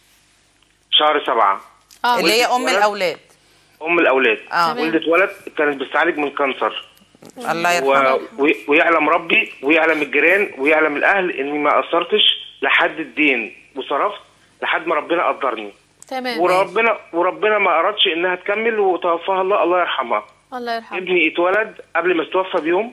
شهر سبعة اه اللي هي ام ولد. الاولاد ام الاولاد آه. ولدت ولد كانت بتعالج من كانسر الله و... يرحمه و... ويعلم ربي ويعلم الجيران ويعلم الاهل اني ما قصرتش لحد الدين وصرفت لحد ما ربنا قدرني تمام وربنا وربنا ما ارادش انها تكمل وتوفاها الله الله يرحمها الله يرحمه ابني اتولد قبل ما يتوفى بيوم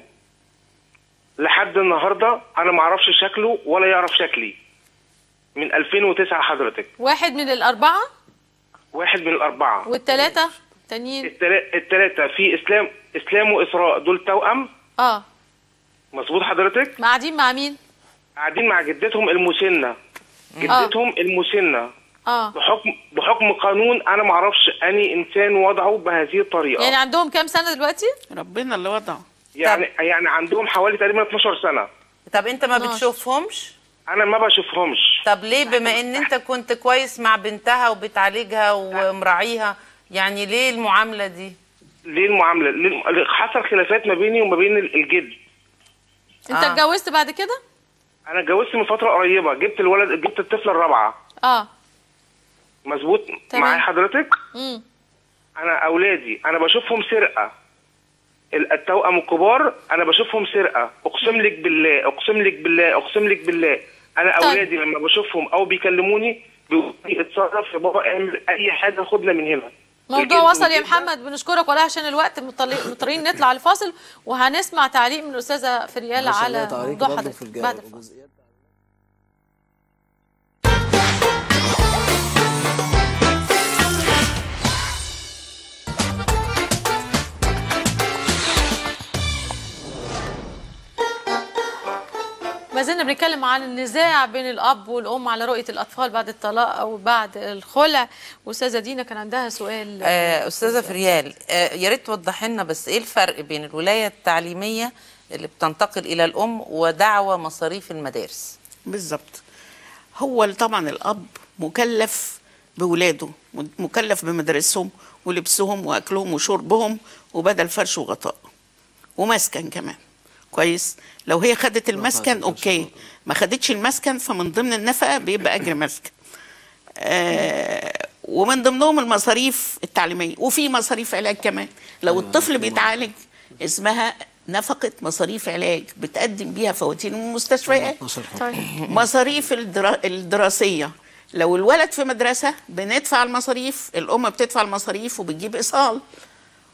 لحد النهارده انا ما اعرفش شكله ولا يعرف شكلي من 2009 حضرتك واحد من الاربعه واحد من الاربعه والثلاثه تانيين التلا- التلاته في اسلام اسلام واسراء دول توأم اه مظبوط حضرتك ما قاعدين مع مين قاعدين مع جدتهم المسنه جدتهم المسنه اه بحكم بحكم قانون انا ما اعرفش اني انسان وضعه بهذه الطريقه يعني عندهم كام سنه دلوقتي ربنا اللي وضعه يعني يعني عندهم حوالي تقريبا 12 سنه طب انت ما 12. بتشوفهمش انا ما بشوفهمش طب ليه بما ان انت كنت كويس مع بنتها وبتعالجها ومراعيها يعني ليه المعامله دي ليه المعامله ليه حصل خلافات ما بيني وما بين الجد انت آه. اتجوزت بعد كده انا اتجوزت من فتره قريبه جبت الولد جبت الطفله الرابعه اه مظبوط تمام. معايا حضرتك امم انا اولادي انا بشوفهم سرقه ال- التوأم الكبار انا بشوفهم سرقه اقسم لك بالله اقسم لك بالله اقسم لك بالله انا طيب. اولادي لما بشوفهم او بيكلموني بيقولوا لي اتصرف يا بابا اعمل اي حاجه خدنا من هنا موضوع الجد وصل يا والجدة- محمد بنشكرك والله عشان الوقت مضطر- مضطرين نطلع الفاصل وهنسمع تعليق من الاستاذه فريال معلش، على أنا تعليقي موضوع برضه حضرتك في الجا- بعد الفاصل الجزئيات ما زلنا بنتكلم عن النزاع بين الاب والام على رؤيه الاطفال بعد الطلاق او بعد الخلع واستاذه دينا كان عندها سؤال آه استاذه فريال آه يا ريت توضح لنا بس ايه الفرق بين الولايه التعليميه اللي بتنتقل الى الام ودعوى مصاريف المدارس بالظبط هو طبعا الاب مكلف بولاده مكلف بمدارسهم ولبسهم واكلهم وشربهم وبدل فرش وغطاء ومسكن كمان كويس لو هي خدت المسكن اوكي ما خدتش المسكن فمن ضمن النفقه بيبقى اجر مسكن آه ومن ضمنهم المصاريف التعليميه وفي مصاريف علاج كمان لو الطفل بيتعالج اسمها نفقة مصاريف علاج بتقدم بيها فواتير من المستشفيات مصاريف الدرا... الدراسية لو الولد في مدرسة بندفع المصاريف الأم بتدفع المصاريف وبتجيب إيصال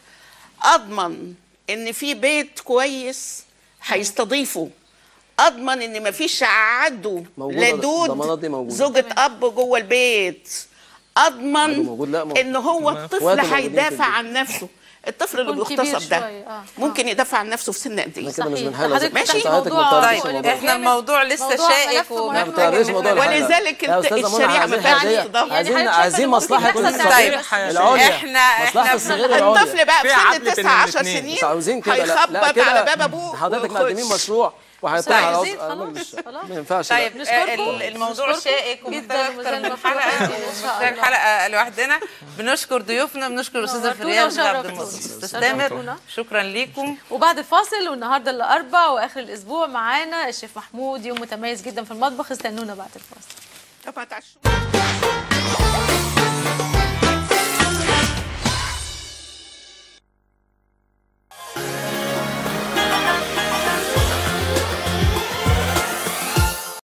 اضمن ان في بيت كويس هيستضيفه اضمن ان مفيش عدو موجودة، لدود الضمانات دي موجودة. زوجة اب جوه البيت اضمن عدو موجود؟ لا، موجود. ان هو تمام. الطفل إخواته موجودين في هيدافع البيت. عن نفسه الطفل اللي يكون كبير بيغتصب ده شوية، آه. ممكن يدافع عن نفسه في سن قد ايه كده مش صحيح. بنحل حضرتك ماشي. فتحتي حضرتك موضوع ما بتعرفيش جامد. الموضوع. احنا الموضوع لسه موضوع شائك ملف ومحتاج لا مهم ما بتعرفيش إن موضوع إحنا- الحلقة. ولذلك يا الت- أستاذة منى الشريعة عايزين ما فيهاش حاجة. استضافة. عايزين يعني حضرتك عايزين شايفة إن مصلحة ممكن يحصل الصغير تعديل بس. العليا إحنا- مصلحة إحنا الصغير العليا الطفل بقى في في عدل سن بين 19 الاتنين. سنين مش عاوزين كده لا لا هيخبط كده على باب ابوه حضرتك ويخش. مقدمين مشروع وهيطلع على عايزين على خلاص، مجلس خلاص. ما ينفعش طيب لا. آه، نشكركم. ال- الموضوع نشكركم شائك جداً ومحتاج اكتر وزي من ما حلقه فكرتي إن شاء ومحتاج الله. حلقه لوحدنا بنشكر ضيوفنا بنشكر الاستاذه نورتونا فريال بن عبد وشرفتونا. المنصف شرفتونا. تستمر شكرا ليكم وبعد الفاصل والنهارده الاربع واخر الاسبوع معانا الشيف محمود يوم متميز جدا في المطبخ استنونا بعد الفاصل طب هتعشوا